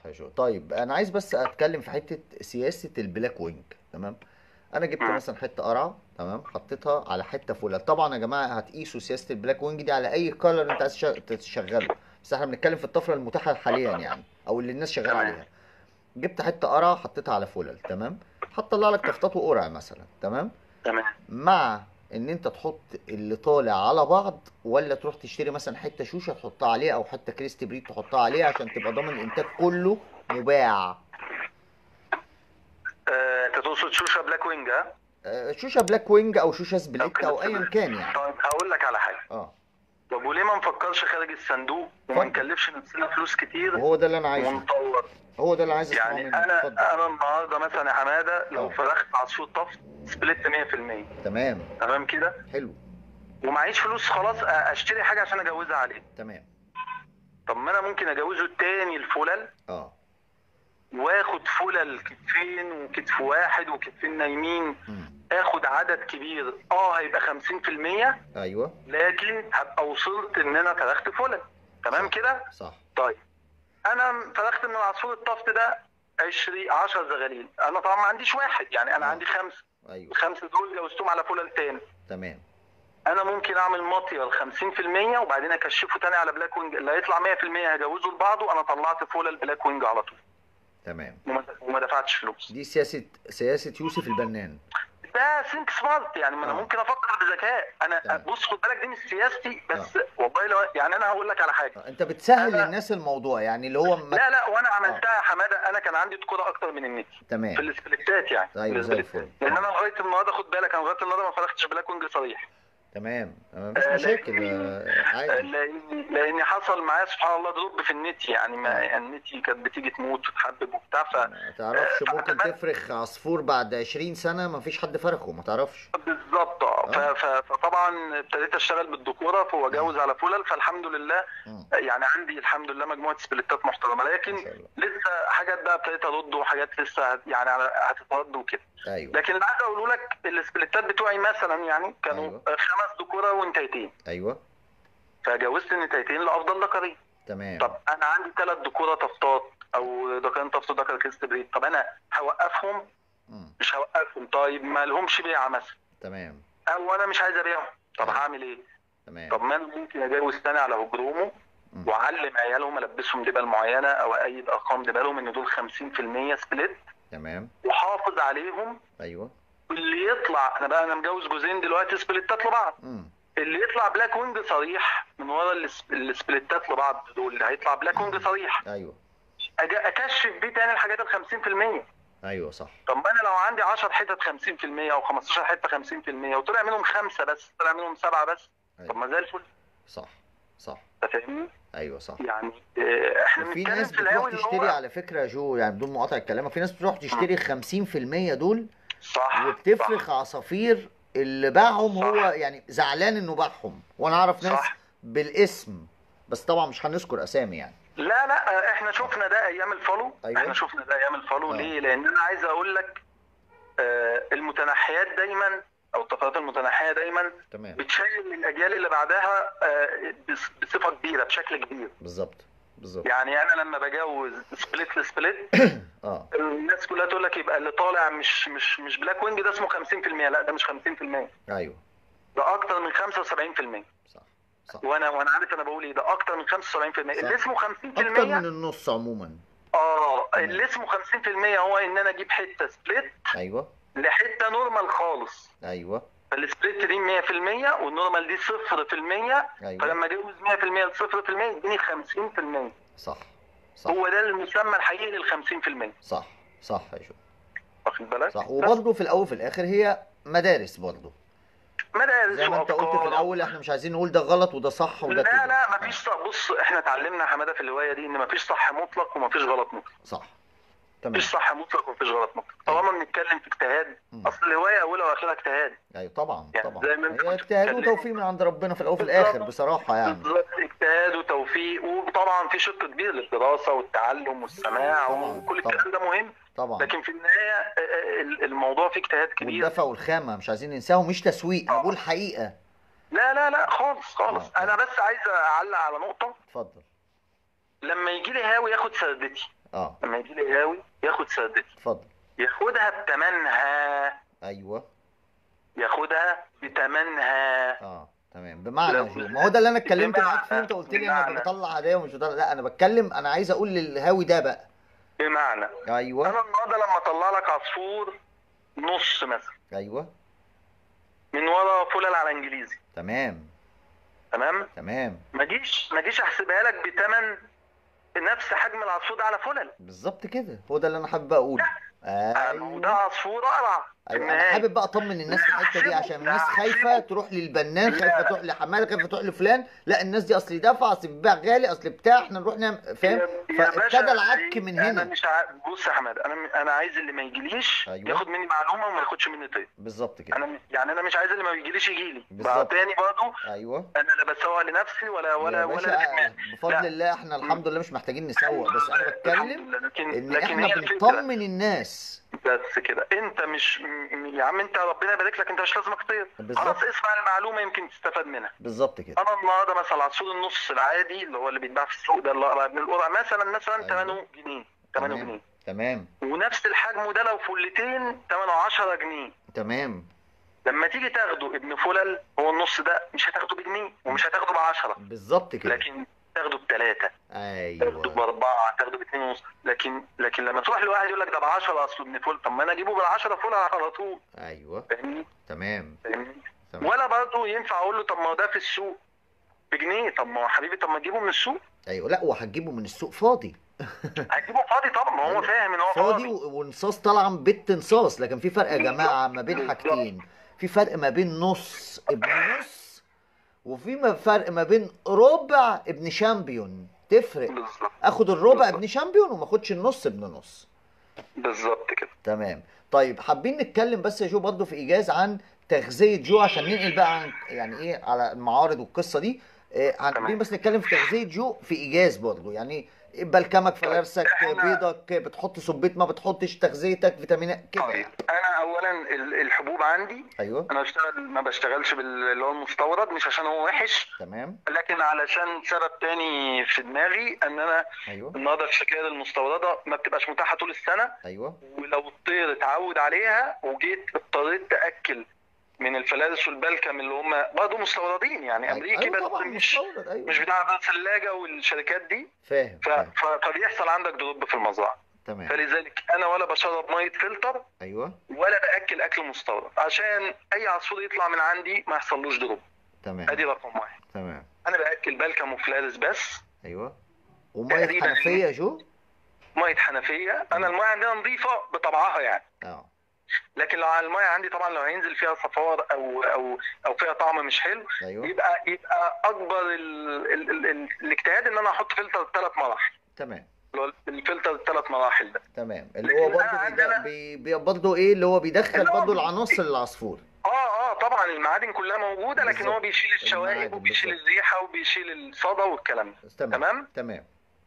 يا جو طيب انا عايز بس اتكلم في حته سياسه البلاك وينج تمام انا جبت مم. مثلا حته قرعه تمام حطيتها على حته فولاذ طبعا يا جماعه هتقيسوا سياسه البلاك وينج دي على اي كولر انت عايز تشغ- تشغله بس احنا بنتكلم في الطفره المتاحه حاليا يعني او اللي الناس شغاله تمام. عليها جبت حته قرعه حطيتها على فولاذ تمام هتطلع لك تفطاط وقرع مثلا تمام تمام مع ان انت تحط اللي طالع على بعض ولا تروح تشتري مثلا حته شوشه تحطها عليها او حته كريستي بريد تحطها عليها عشان تبقى ضامن الانتاج كله مباع آه، انت تقصد شوشه بلاك وينج ها؟ آه، شوشه بلاك وينج او شوشه سبليت كده او ايا كان يعني طيب هقول لك على حاجه اه طب وليه ما نفكرش خارج الصندوق وما اتفضل. نكلفش نفسنا فلوس كتير وهو ده اللي انا عايزه ونطور هو ده اللي عايز اسمعه يعني منك انا اتفضل انا النهارده مثلا يا حماده لو آه. فرخت عصفور طفل سبليت 100% تمام تمام كده حلو ومعيش فلوس خلاص أ- اشتري حاجه عشان اجوزها عليه تمام طب ما انا ممكن اجوزه تاني الفلل اه واخد فلل كتفين وكتف واحد وكتفين نايمين مم. اخد عدد كبير اه هيبقى 50% ايوه لكن هبقى وصلت ان انا فرخت فلل تمام صح. كده صح طيب انا فرخت من العصفور الطفت ده 20 10 زغاليل انا طبعا ما عنديش واحد يعني انا آه. عندي خمسه ايوه الخمسه دول جوزتهم على فلل تاني تمام انا ممكن اعمل مطير 50% وبعدين اكشفه تاني على بلاك وينج اللي هيطلع 100% هجوزه لبعضه انا طلعت فلل بلاك وينج على طول تمام وما وما دفعتش فلوس دي سياسه سياسه يوسف البنان ده سينك سمارت يعني ما انا آه. ممكن افكر بذكاء انا تمام. بص خد بالك دي مش سياستي بس والله لو يعني انا هقول لك على حاجه آه، انت بتسهل أنا- للناس الموضوع يعني اللي هو ما... لا لا وانا عملتها يا حماده انا كان عندي كوره اكتر من النت في تمام السبليتات يعني أيوة، في زي السبليتات. الفل. لان انا لغايه النهارده خد بالك انا لغايه النهارده ما فرختش بلاك وينج صريح تمام آه، مفيش آه، مشاكل لأن- آه، عادي لان لان حصل معايا سبحان الله دروب في النت يعني ما آه. يعني النت كانت بتيجي تموت وتحبب وبتاع ف ما تعرفش آه، ممكن أتمنى- تفرخ عصفور بعد 20 سنة ما فيش حد فرخه ما تعرفش بالظبط اه ف- آه. ف- فطبعا ابتديت اشتغل بالدكوره فواجوز على فلل فالحمد لله مم. يعني عندي الحمد لله مجموعه سبليتات محترمه ما لكن شاء الله لسه حاجات بقى ابتديت ارد وحاجات لسه هت- يعني على- هتترد وكده ايوه لكن اللي عايز اقوله لك السبليتات بتوعي مثلا يعني كانوا أيوة. خمس ذكوره وانتيتين ايوه فجوزت النتايتين لافضل ذكرين تمام طب انا عندي ثلاث ذكوره تفطاط او ذكرين تفطاط ذكر كريست بريد طب انا هوقفهم مم. مش هوقفهم طيب ما لهمش بيعه مثلا تمام او انا مش عايز ابيعهم طب أيوة. هعمل ايه؟ تمام طب ما انا ممكن اجوز تاني على هجرومه مم. واعلم عيالهم البسهم دبل معينه او ايد ارقام دبلهم ان دول 50% سبليت تمام وحافظ عليهم ايوه اللي يطلع انا بقى انا مجوز جوزين دلوقتي سبليتات لبعض مم. اللي يطلع بلاك وينج صريح من ورا الس- السبليتات لبعض دول اللي هيطلع بلاك وينج صريح ايوه أجي اكشف بيه تاني الحاجات ال 50% ايوه صح طب ما انا لو عندي 10 حتت 50% او 15 حته 50% وطلع منهم خمسه بس طلع منهم سبعه بس طب ايوه ما زي الفل صح صح انت فاهمني؟ ايوه صح يعني آه، احنا وفي بنتكلم ناس في الهاوي بتروح اللي تشتري هو على فكرة يا جو يعني بدون مقاطعة كلامك في ناس بتروح تشتري 50% دول صح وبتفرخ صح عصافير اللي باعهم صح. هو يعني زعلان انه باعهم وانا اعرف ناس صح. بالاسم بس طبعا مش هنذكر اسامي يعني لا لا احنا شفنا ده ايام الفولو أيوة. احنا شفنا ده ايام الفولو آه. ليه لان انا عايز اقول لك آه، المتنحيات دايما او الطفرات المتنحيه دايما تمام بتشيل الاجيال اللي بعدها آه، بص- بصفه كبيره بشكل كبير بالظبط بالظبط يعني انا لما بجوز سبليت لسبليت اه الناس كلها تقول لك يبقى اللي طالع مش مش مش بلاك وينج ده اسمه 50% لا ده مش 50% ايوه ده اكتر من 75% صح صح وانا وانا عارف انا بقول ايه ده اكتر من 75% اللي اسمه 50% اكتر من النص عموما اه اللي اسمه 50% هو ان انا اجيب حته سبليت ايوه لحته نورمال خالص ايوه فالسبليت دي 100% والنورمال دي 0% ايوه فلما اجوز 100% ل 0% يديني 50% صح صح هو ده المسمى الحقيقي لل 50% صح صح يا جو واخد بالك؟ صح وبرضه في الاول وفي الاخر هي مدارس برضه مدارس زي ما انت قلت في وأفكار. الاول احنا مش عايزين نقول ده غلط وده صح وده لا كده لا مفيش صح بص احنا اتعلمنا يا حماده في الهوايه دي ان مفيش صح مطلق ومفيش غلط مطلق صح تمام مفيش صح مطلق ومفيش غلط مطلق طالما بنتكلم في اجتهاد مم. اصل الهوايه اولها واخرها اجتهاد ايوه طبعا يعني طبعا زي ما انت هي كنت اجتهاد بتتكلم. وتوفيق من عند ربنا في الاول وفي الاخر بالظبط. بصراحه يعني بالظبط اجتهاد وتوفيق وطبعا في شق كبير للدراسه والتعلم والسماع طبعاً، وكل طبعاً. الكلام ده مهم طبعا لكن في النهايه آه، آه، الموضوع فيه اجتهاد كبير والدفع والخامه مش عايزين ننساهم مش تسويق انا بقول حقيقه لا لا لا خالص خالص آه. انا بس عايز اعلق على نقطه اتفضل لما يجي لي هاوي ياخد سردتي اه لما يجي لي هاوي ياخد سردتي اتفضل ياخدها بتمنها ايوه ياخدها بتمنها اه تمام بمعنى لو- يا جو ما هو ده اللي انا اتكلمت بمعنى- معاك فيه انت قلت لي انا بمعنى. بطلع هدايا ومش بطلع لا انا بتكلم انا عايز اقول للهاوي ده بقى بمعنى ايوه انا النهارده لما اطلع لك عصفور نص مثلا ايوه من ورا فلل على انجليزي تمام تمام تمام ما جيش ما جيش احسبها لك بتمن نفس حجم العصفور ده على فلل بالظبط كده هو ده اللي انا حابب اقوله ما هو ده ايوه عصفور قرع في ايوه انا النهاية. حابب بقى اطمن الناس في الحته دي عشان الناس خايفه تروح للبنان خايفه تروح لحماد خايفه تروح لفلان لا الناس دي اصل دفع اصل بيبيع غالي اصل بتاع احنا نروح نعمل فاهم يا- يا باشا، فابتدى العك من انا هنا مش ع... بص يا حماد انا انا عايز اللي ما يجيليش أيوة. ياخد مني معلومه وما ياخدش مني طيب بالظبط كده انا م- يعني انا مش عايز اللي ما بيجيليش يجي لي بالظبط. تاني برضه ايوه انا لا بسوق لنفسي ولا ولا يا ولا باشا لدماغي. بفضل لا. الله احنا الحمد لله مش محتاجين نسوق بس انا الحمد بتكلم لله، لكن ان لكن احنا هي الفكرة. بنطمن الناس بس كده انت مش م- يا عم انت ربنا يبارك لك انت مش لازمك طير بالظبط. خلاص اسمع المعلومه يمكن تستفاد منها بالظبط كده انا النهارده مثلا عصفور النص العادي اللي هو اللي بيتباع في السوق ده اللي اقرا ابن القرع مثلا مثلا أيوة. 8 جنيه 8 تمام. جنيه تمام ونفس الحجم ده لو فلتين 8 10 جنيه تمام لما تيجي تاخده ابن فلل هو النص ده مش هتاخده بجنيه ومش هتاخده ب 10 بالظبط كده لكن تاخده بثلاثه تاخده ايوه باربعه تاخده باثنين ونص لكن لكن لما تروح لواحد يقول لك ده ب 10 اصله ابن فل طب ما انا اجيبه بال 10 فل على طول ايوه فاهمني تمام فاهمني تمام ولا برضه ينفع اقول له طب ما هو ده في السوق بجنيه طب ما هو حبيبي طب ما تجيبه من السوق ايوه لا وهتجيبه من السوق فاضي هتجيبه فاضي طبعا ما هو أيوة. فاهم ان هو فاضي فاضي و- ونصاص طالعه بت نصاص لكن في فرق يا جماعه ما بين بالظبط. حاجتين في فرق ما بين نص ابن نص وفي ما فرق ما بين ربع ابن شامبيون تفرق بالظبط اخد الربع ابن شامبيون وما اخدش النص ابن نص بالظبط كده تمام طيب حابين نتكلم بس يا جو برضه في ايجاز عن تغذيه جو عشان ننقل بقى عن يعني ايه على المعارض والقصه دي إيه حابين تمام. بس نتكلم في تغذيه جو في ايجاز برضه يعني بلكمك فلارسك إحنا- بيضك بتحط سبيت ما بتحطش تغذيتك فيتامينات كده طيب يعني. انا اولا ال- الحبوب عندي ايوه انا بشتغل ما بشتغلش باللي هو المستورد مش عشان هو وحش تمام لكن علشان سبب تاني في دماغي ان انا ايوه النهارده الشكاير المستورده ما بتبقاش متاحه طول السنه ايوه ولو الطير اتعود عليها وجيت اضطريت تاكل من الفلارس والبلكم اللي هم برضه مستوردين يعني امريكي أيوة بس طبعا مش مستورد ايوه مش بتاع الثلاجه والشركات دي فاهم ف... فاهم ف... فبيحصل عندك دروب في المزرعه تمام فلذلك انا ولا بشرب ميه فلتر ايوه ولا باكل اكل مستورد عشان اي عصفور يطلع من عندي ما يحصلوش دروب تمام ادي رقم واحد تمام انا باكل بلكم وفلارس بس ايوه وميه تقريباً. حنفيه يا جو ميه حنفيه انا الميه عندنا نظيفه بطبعها يعني اه لكن لو على الميه عندي طبعا لو هينزل فيها صفار او او او فيها طعم مش حلو ايوه يبقى يبقى اكبر ال ال ال ال الاجتهاد ان انا احط فلتر ثلاث مراحل تمام اللي هو الفلتر الثلاث مراحل ده تمام اللي هو لكن برضه أنا بيد- عندنا- بي بي برضه ايه اللي هو بيدخل اللي هو برضه بي- العناصر للعصفور اه اه طبعا المعادن كلها موجوده لكن بالظبط. هو بيشيل الشوائب المعادن وبيشيل بالظبط. الريحه وبيشيل الصدى والكلام ده تمام تمام تمام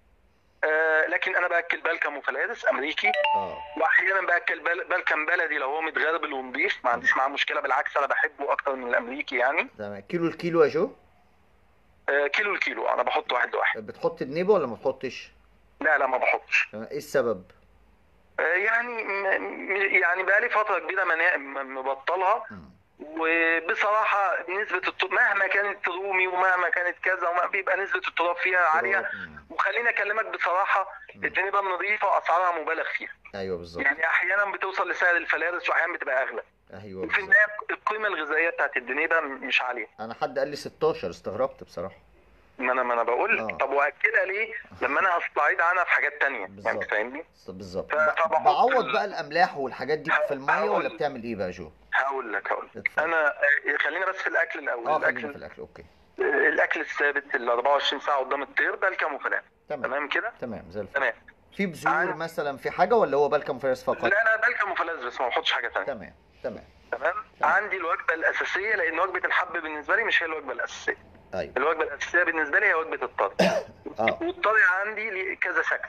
آه لكن انا باكل بلكم وفلارس امريكي اه واحيانا باكل بل بلكم بلدي لو هو متغربل ونضيف ما عنديش معاه مشكله بالعكس انا بحبه اكتر من الامريكي يعني تمام كيلو الكيلو يا جو آه كيلو الكيلو انا بحط واحد واحد بتحط النيبه ولا ما بتحطش لا لا ما بحطش تمام. ايه السبب آه يعني م- م- يعني بقالي فتره كبيره منا- م- مبطلها مم. وبصراحه نسبه التراب مهما كانت رومي ومهما كانت كذا وما بيبقى نسبه التراب فيها عاليه مم. وخليني اكلمك بصراحه مم. الدنيا بقى نظيفه واسعارها مبالغ فيها ايوه بالظبط يعني احيانا بتوصل لسعر الفلارس واحيانا بتبقى اغلى ايوه وفي بالظبط النهايه القيمه الغذائيه بتاعت الدنيا مش عاليه انا حد قال لي 16 استغربت بصراحه ما انا ما انا بقول آه. لك طب واكدها ليه لما انا هستعيد عنها في حاجات تانية يعني بالظبط. فاهمني بالظبط ف- ب- فبحط بعوض ال- بقى الاملاح والحاجات دي في الميه ولا هقول- بتعمل ايه بقى يا جو هقول لك هقول لك اتفضل. انا آه، خلينا بس في الاكل الاول اه خلينا الاكل في الاكل اوكي آه، الاكل الثابت ال 24 ساعه قدام الطير ده الكاموفلاج تمام تمام كده تمام زي الفل تمام في بذور عن- مثلا في حاجه ولا هو بالكم فارس فقط لا انا ده الكاموفلاج بس ما بحطش حاجه ثانيه تمام تمام تمام عندي الوجبه الاساسيه لان وجبه الحب بالنسبه لي مش هي الوجبه الاساسيه ايوه الوجبه الاساسيه بالنسبه لي هي وجبه الطري اه والطري عندي ليه كذا شكل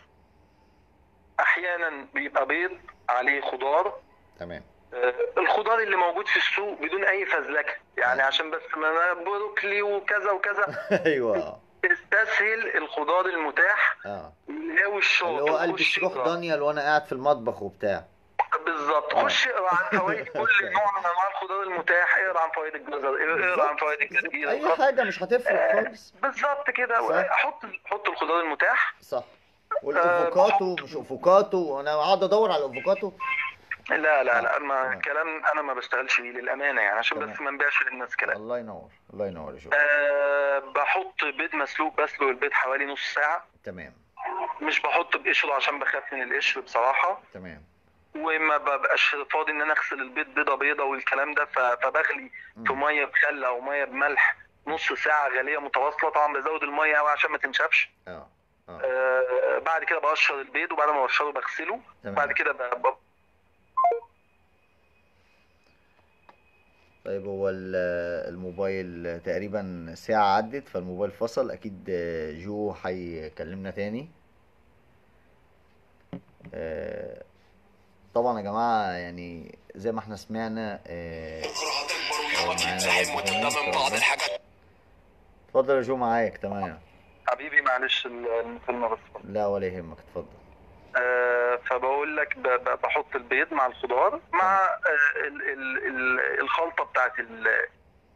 احيانا بيبقى بيض عليه خضار تمام آه، الخضار اللي موجود في السوق بدون اي فزلكه يعني أيوة. عشان بس ما انا بروكلي وكذا وكذا ايوه استسهل الخضار المتاح اه اللي الهاوي اللي الشاطر هو قلبي خش روح اقرا. دانيال وانا قاعد في المطبخ وبتاع بالظبط آه. خش اقرا عن فوائد كل نوع من انواع الخضار المتاح اقرا عن فوائد الجزر اقرا عن فوائد الجرجير اي الخس. حاجه مش هتفرق خالص بالظبط كده صح. حط حط الخضار المتاح صح والافوكاتو مش افوكاتو انا قاعد ادور على الافوكاتو لا لا لا آه. ما كلام انا ما بشتغلش بيه للامانه يعني عشان تمام. بس ما نبيعش للناس كلام الله ينور الله ينور يا جو أه بحط بيض مسلوق بسلق البيض حوالي نص ساعه تمام مش بحط بقشره عشان بخاف من القشر بصراحه تمام وما ببقاش فاضي ان انا اغسل البيض بيضه بيضه والكلام ده ف- فبغلي في مم. ميه بخل او ميه بملح نص ساعه غاليه متواصله طبعا بزود الميه قوي عشان ما تنشفش اه اه آه بعد كده بقشر البيض وبعد ما بقشره بغسله تمام. بعد كده ب- ب- طيب هو ال- الموبايل تقريبا ساعة عدت فالموبايل فصل أكيد جو هيكلمنا تاني آه، طبعا يا جماعة يعني زي ما احنا سمعنا آه، بكره هتكبر آه، ويومك معانا يتزحم برضه هنا إن وتندم شاء بعض الله. الحاجات اتفضل يا جو معاك تمام حبيبي معلش المكالمه بس لا ولا يهمك اتفضل آه، فبقول لك ب- ب- بحط البيض مع الخضار مع آه، ال- ال- ال- الخلطه بتاعت ال-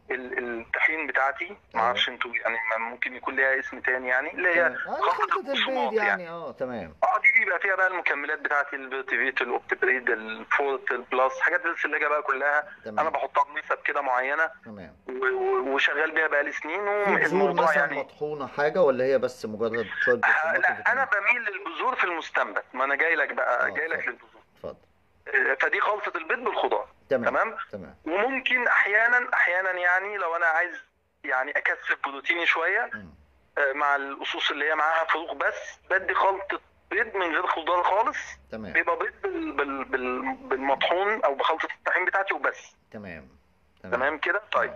ال- الطحين بتاعتي ما اعرفش انتوا يعني ما ممكن يكون ليها اسم تاني يعني اللي هي تمام. آه، خلطه خلطة البقسماط البيض يعني اه تمام اه دي بيبقى فيها بقى المكملات بتاعتي البيوتيفيت الاوبتبريد الفورت البلس حاجات الثلاجه بقى كلها تمام. انا بحطها بنسب كده معينه تمام و- و- وشغال بيها بقالي سنين في بذور والموضوع مثلا يعني مطحونة حاجة ولا هي بس مجرد شوية آه، بقسماط لا انا وفيتامين؟ بميل للبذور في المستنبت ما انا جاي لك بقى آه، جاي لك اتفضل. للبذور اتفضل آه، فدي خلطه البيض بالخضار تمام تمام تمام وممكن احيانا احيانا يعني لو انا عايز يعني اكثف بروتيني شويه مم. آه، مع الأصوص اللي هي معاها فروخ بس بدي خلطة بيض من غير خضار خالص تمام بيبقى بيض بال بال بال بالمطحون أو بخلطة الطحين بتاعتي وبس تمام تمام كده طيب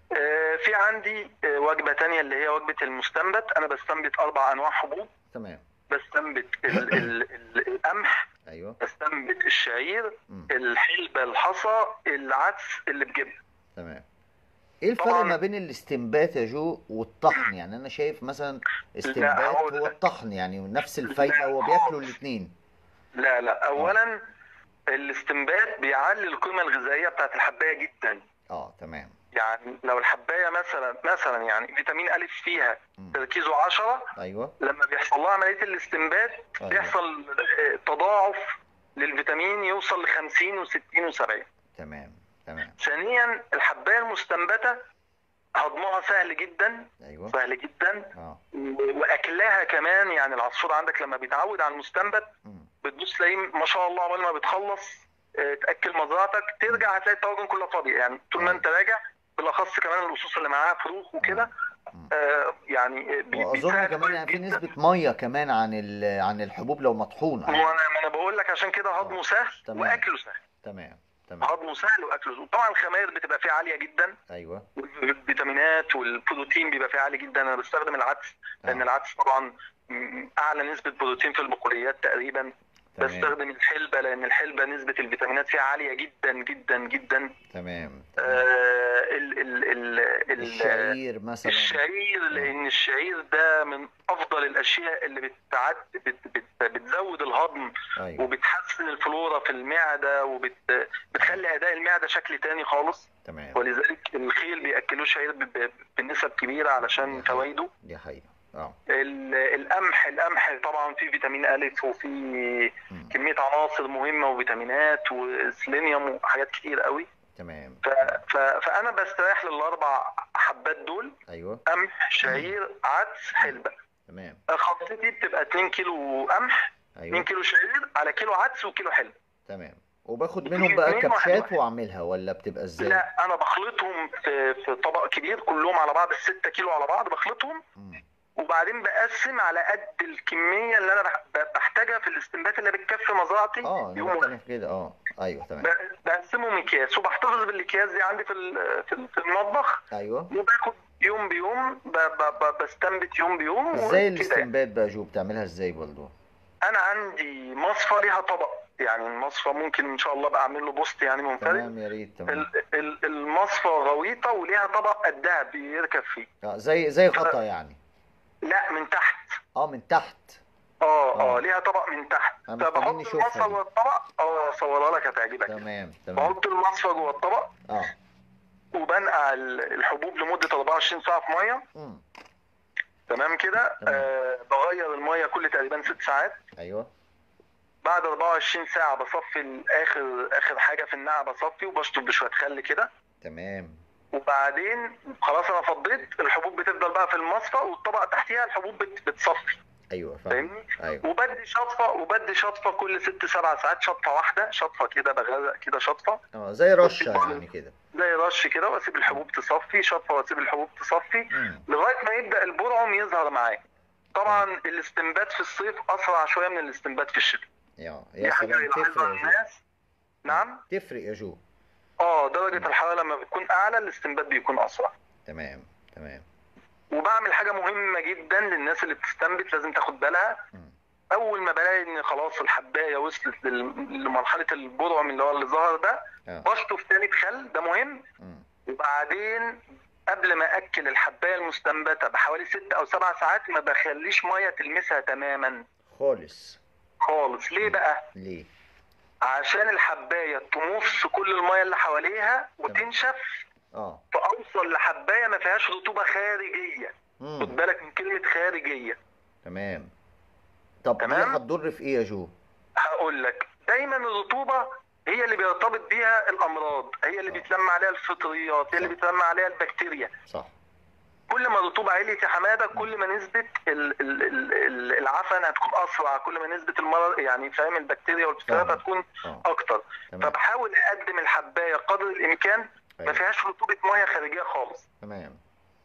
آه في عندي آه وجبة تانية اللي هي وجبة المستنبت أنا بستنبت أربع أنواع حبوب تمام بستنبت ال ال ال القمح ايوه بستنبت الشعير مم. الحلبة الحصى العدس اللي بجبن تمام ايه الفرق طبعاً. ما بين الاستنبات يا جو والطحن يعني انا شايف مثلا استنبات هقول هو لك. الطحن يعني نفس الفايده لا هو بياكلوا خالص. الاثنين لا لا أولا الاستنبات بيعلي القيمة الغذائية بتاعت الحباية جدا اه تمام يعني لو الحبايه مثلا مثلا يعني فيتامين الف فيها مم. تركيزه 10 ايوه لما بيحصل لها عمليه الاستنبات أيوة. بيحصل آه، تضاعف للفيتامين يوصل ل 50 و60 و70 تمام تمام ثانيا الحبايه المستنبته هضمها سهل جدا ايوه سهل جدا اه و- واكلها كمان يعني العصفور عندك لما بيتعود على المستنبت مم. بتدوس تلاقيه ما شاء الله عقبال ما بتخلص آه، تاكل مزرعتك ترجع هتلاقي الطواجن كلها فاضيه يعني طول ما انت راجع بالاخص كمان اللصوص اللي معاها فروخ وكده مم. آه، يعني بي- واظن بيساعد كمان كويس يعني في جدا. نسبه ميه كمان عن ال- عن الحبوب لو مطحونه ما انا ما انا بقول لك عشان كده هضمه سهل تمام. واكله سهل تمام تمام هضمه سهل واكله سهل طبعا الخماير بتبقى فيه عاليه جدا ايوه والفيتامينات والبروتين بيبقى فيه عالي جدا انا بستخدم العدس لان آه. العدس طبعا م- اعلى نسبه بروتين في البقوليات تقريبا تمام بستخدم الحلبه لان الحلبه نسبه الفيتامينات فيها عاليه جدا جدا جدا تمام آه تمام. ال ال ال ال الشعير مثلا الشعير لان الشعير ده من افضل الاشياء اللي بتعد بت بت بتزود الهضم ايوه وبتحسن الفلورا في المعده وبتخلي اداء المعده شكل تاني خالص تمام ولذلك الخيل بياكلوه شعير ب- ب- بنسب كبيره علشان فوائده دي حقيقه اه ال- القمح القمح طبعا فيه فيتامين الف وفيه مم. كميه عناصر مهمه وفيتامينات وسيلينيوم وحاجات كتير قوي تمام ف... ف... فانا بستريح للاربع حبات دول ايوه قمح شعير عدس حلبه تمام خلطتي بتبقى 2 كيلو قمح 2 ايوه كيلو شعير على كيلو عدس وكيلو حلبه تمام وباخد منهم بقى اتنين واحد كبشات واحد. واعملها ولا بتبقى ازاي لا انا بخلطهم في في طبق كبير كلهم على بعض الستة كيلو على بعض بخلطهم مم. وبعدين بقسم على قد الكميه اللي انا بح- بحتاجها في الاستنبات اللي بتكفي مزرعتي اه يوم انا واحد. بتكلم في كده اه ايوه تمام ب- بقسمهم اكياس وبحتفظ بالاكياس دي عندي في ال- في ال- في المطبخ ايوه وباخد يوم بيوم ب- ب- ب- بستنبت يوم بيوم ازاي وكده يعني. الاستنبات بقى جو بتعملها ازاي برضه انا عندي مصفى ليها طبق يعني المصفى ممكن ان شاء الله بقى اعمل له بوست يعني منفرد تمام يا ريت تمام ال- ال- المصفى غويطه وليها طبق قدها بيركب فيه اه زي زي غطا يعني لا من تحت اه من تحت اه اه آه. ليها طبق من تحت أنا فبحط محتاجين نشوفها المصفى دي. جوه الطبق اه اصورها لك هتعجبك تمام تمام بحط المصفى جوه الطبق اه وبنقع ال- الحبوب لمده 24 ساعه في ميه مم. تمام كده تمام. آه بغير الميه كل تقريبا ست ساعات ايوه بعد 24 ساعه بصفي اخر اخر حاجه في النقع بصفي وبشطف بشويه خل كده تمام وبعدين خلاص انا فضيت الحبوب بتفضل بقى في المصفى والطبقه تحتيها الحبوب بت- بتصفي ايوه فاهم فاهمني ايوه وبدي شطفه وبدي شطفه كل ست سبع ساعات شطفه واحده شطفه كده بغرق كده شطفه اه زي رشه يعني كده زي رش كده واسيب الحبوب تصفي شطفه واسيب الحبوب تصفي مم. لغايه ما يبدا البرعم يظهر معاك طبعا الاستنبات في الصيف اسرع شويه من الاستنبات في الشتاء يا دي يا حاجه سلام يلاحظها تفرق يا جو الناس نعم تفرق يا جو اه درجه الحراره لما بتكون اعلى الاستنبات بيكون اسرع تمام تمام وبعمل حاجه مهمه جدا للناس اللي بتستنبت لازم تاخد بالها مم. اول ما بلاقي ان خلاص الحبايه وصلت لل- لمرحله البرعم اللي هو اللي ظهر ده اه بشطف تاني بخل ده مهم مم. وبعدين قبل ما اكل الحبايه المستنبته بحوالي ست او سبع ساعات ما بخليش ميه تلمسها تماما خالص خالص ليه بقى ليه عشان الحبايه تمص كل الميه اللي حواليها وتنشف اه فاوصل لحبايه ما فيهاش رطوبه خارجيه خد مم. بالك من كلمه خارجيه تمام طب دي تمام؟ هتضر في ايه يا جو هقول لك دايما الرطوبه هي اللي بيرتبط بيها الامراض هي اللي آه. بيتلم عليها الفطريات هي اللي صح. بيتلم عليها البكتيريا صح كل ما الرطوبه عليت يا حماده كل ما نسبه ال- ال- ال- ال- العفن هتكون اسرع كل ما نسبه المرض يعني فاهم البكتيريا والفطريات فاهم. هتكون اه اكتر تمام فبحاول اقدم الحبايه قدر الامكان ما أيوة. فيهاش رطوبه ميه خارجيه خالص تمام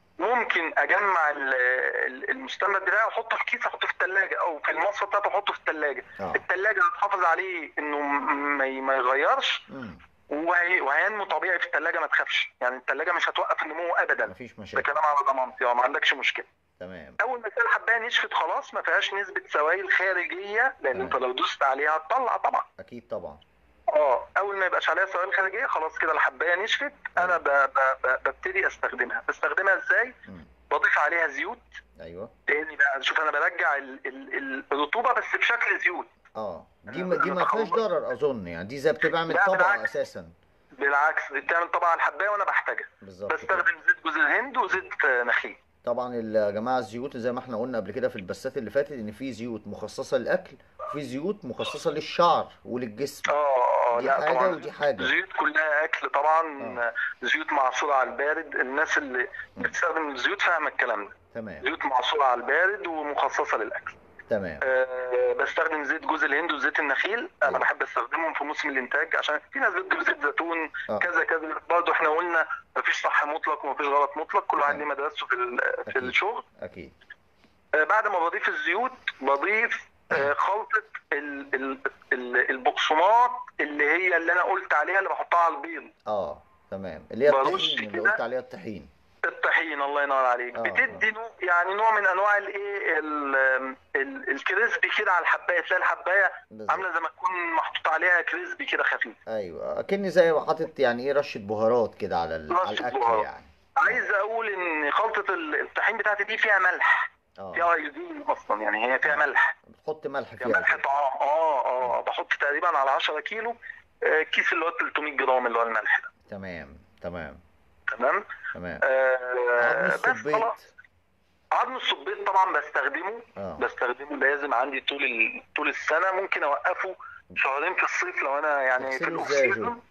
ممكن اجمع ال- ال- المستند بتاعي واحطه في كيس احطه في الثلاجه او في المصفى بتاعته احطه في الثلاجه اه الثلاجه هتحافظ عليه انه م- ما ي- ما يغيرش مم. وهي- وهينمو طبيعي في الثلاجه ما تخافش يعني الثلاجه مش هتوقف النمو ابدا مفيش ده مشاكل كلام على ضمانتي اه ما عندكش مشكله تمام اول ما تلاقي الحبايه نشفت خلاص ما فيهاش نسبه سوائل خارجيه لان تمام. انت لو دوست عليها هتطلع طبعا اكيد طبعا اه اول ما يبقاش عليها سوائل خارجيه خلاص كده الحبايه نشفت انا ب... ب... ب... ببتدي استخدمها بستخدمها ازاي مم. بضيف عليها زيوت ايوه تاني بقى شوف انا برجع ال... ال... ال- الرطوبه بس بشكل زيوت اه دي أنا- ما دي أنا ما فيهاش بخلص. ضرر اظن يعني دي زي بتعمل لا، طبقه بالعكس. اساسا بالعكس دي بتعمل طبعا الحبايه وانا بحتاجها بالظبط كده. بستخدم زيت جوز الهند وزيت آه، نخيل طبعا يا جماعه الزيوت زي ما احنا قلنا قبل كده في البسات اللي فاتت ان في زيوت مخصصه للاكل وفي زيوت مخصصه للشعر وللجسم اه اه دي لا حاجة طبعا ودي حاجة. زيوت كلها اكل طبعا آه. زيوت معصوره على البارد الناس اللي بتستخدم الزيوت فاهمه الكلام ده تمام زيوت معصوره على البارد ومخصصه للاكل تمام أه بستخدم زيت جوز الهند وزيت النخيل انا أيوة. بحب استخدمهم في موسم الانتاج عشان في ناس بتجيب زيت زيتون آه. كذا كذا برضه احنا قلنا مفيش صح مطلق ومفيش غلط مطلق كل واحد أكيد. ليه مدرسته في ال- في أكيد. الشغل اكيد آه، بعد ما بضيف الزيوت بضيف آه، خلطة ال- ال- ال- البقسماط اللي هي اللي انا قلت عليها اللي بحطها على البيض اه تمام اللي هي برش الطحين اللي كده. قلت عليها الطحين الطحين الله ينور عليك آه، بتدي نوع يعني نوع من انواع الايه ال- ال- الكريسبي كده على الحبايه تلاقي الحبايه بالظبط عامله زي ما تكون محطوط عليها كريسبي كده خفيف ايوه اكني زي ما حاطط يعني ايه رشه بهارات كده على ال- على رشة الاكل بهارات. يعني عايز اقول ان خلطه ال- الطحين بتاعتي دي فيها ملح اه فيها ايودين اصلا يعني هي فيها ملح بتحط ملح فيها فيها ملح كده. طعام اه اه بحط تقريبا على 10 كيلو آه، كيس اللي هو 300 جرام اللي هو الملح ده تمام تمام تمام تمام آه عظم بس الصبيط خلاص عظم الصبيط طبعا بستخدمه اه بستخدمه لازم عندي طول ال... طول السنه ممكن اوقفه شهرين في الصيف لو انا يعني في تغسله الاوف ازاي يا جو؟ سيزون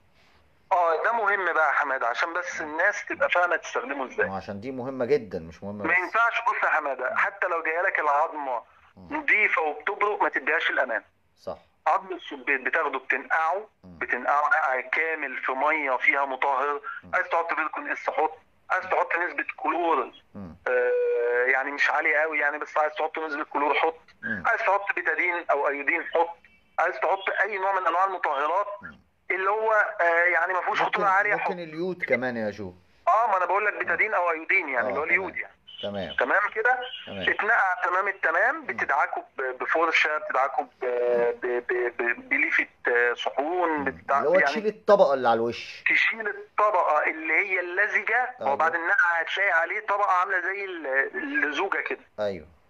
اه ده مهم بقى يا حماده عشان بس الناس تبقى فاهمه تستخدمه ازاي ما عشان دي مهمه جدا مش مهمه ما بس ينفعش بص يا حماده حتى لو جايه لك العظمه مم. نظيفه وبتبرق ما تديهاش في الامان صح عظم السبيط بتاخده بتنقعه مم. بتنقعه نقع كامل في ميه فيها مطهر مم. عايز تحط فيتامين اس حط عايز تحط نسبه كلور مم. آه يعني مش عاليه قوي يعني بس عايز تحط نسبه كلور حط مم. عايز تحط بيتادين او ايودين حط عايز تحط اي نوع من انواع المطهرات مم. اللي هو آه يعني ما فيهوش ممكن خطوره عاليه حط ممكن اليود كمان يا جو اه ما انا بقول لك بيتادين او ايودين يعني آه، اللي هو تمام. اليود يعني تمام تمام كده تمام اتنقع تمام التمام بتدعكه ب- بفرشه بتدعكه ب- ب- ب- ب- بليفه آه، صحون بتدع... اللي هو يعني تشيل الطبقه اللي على الوش تشيل الطبقه اللي هي اللزجه أيوة. وبعد النقع هتلاقي عليه طبقه عامله زي ال- اللزوجه كده ايوه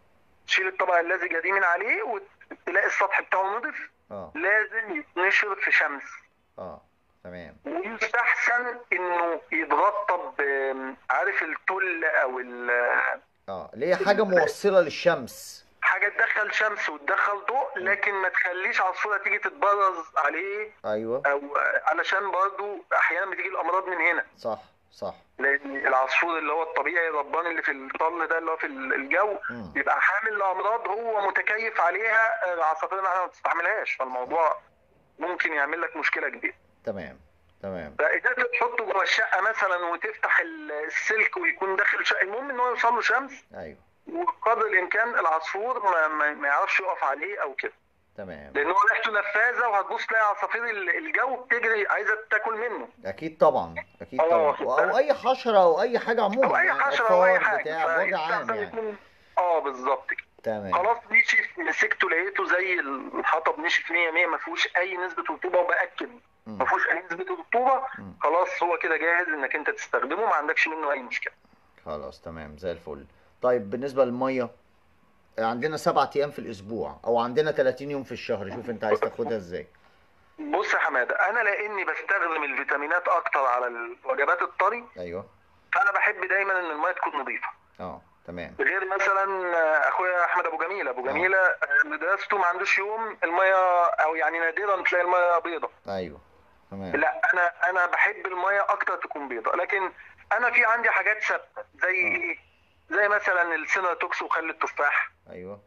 تشيل الطبقه اللزجه دي من عليه وتلاقي السطح بتاعه نضف اه لازم يتنشر في شمس اه تمام ويستحسن انه يتغطى ب- عارف التل او ال- اه اللي هي حاجة موصلة للشمس حاجه تدخل شمس وتدخل ضوء لكن ما تخليش عصفوره تيجي تتبرز عليه ايوه او علشان برضو احيانا بتيجي الامراض من هنا صح صح لان العصفور اللي هو الطبيعي الرباني اللي في الطل ده اللي هو في الجو مم. بيبقى حامل لامراض هو متكيف عليها العصافير احنا ما بتستحملهاش فالموضوع ممكن يعمل لك مشكله كبيره تمام تمام فاذا انت تحطه جوه الشقه مثلا وتفتح السلك ويكون داخل شقه المهم ان هو يوصل له شمس ايوه وقدر الامكان العصفور ما, ما, ما يعرفش يقف عليه او كده تمام لان هو ريحته نفاذه وهتبص تلاقي عصافير ال- الجو بتجري عايزه تاكل منه اكيد طبعا اكيد اه، طبعا واخد او بالك؟ اي حشرة او اي حاجة عموما او اي يعني حشره او اي عقار حاجه بتاع بوجه عام فيستحسن يعني يكون اه بالظبط كده تمام خلاص نشف مسكته لقيته زي الحطب نشف 100 100 ما فيهوش اي نسبه رطوبه وباكد مم. ما فيهوش اي نسبه رطوبه مم. خلاص هو كده جاهز انك انت تستخدمه ما عندكش منه اي مشكله خلاص تمام زي الفل طيب بالنسبة للمية عندنا سبعة أيام في الأسبوع أو عندنا 30 يوم في الشهر شوف أنت عايز تاخدها إزاي بص يا حماده انا لاني بستخدم الفيتامينات اكتر على الوجبات الطري أيوه فانا بحب دايما ان الميه تكون نظيفه أه تمام غير مثلا اخويا احمد ابو جميل ابو جميله آه، مدرسته ما عندوش يوم الميه او يعني نادرا تلاقي الميه بيضه أيوه تمام لا انا انا بحب الميه اكتر تكون بيضه لكن انا في عندي حاجات ثابته زي آه. ايه زي مثلا السيناتوكس وخل التفاح أيوه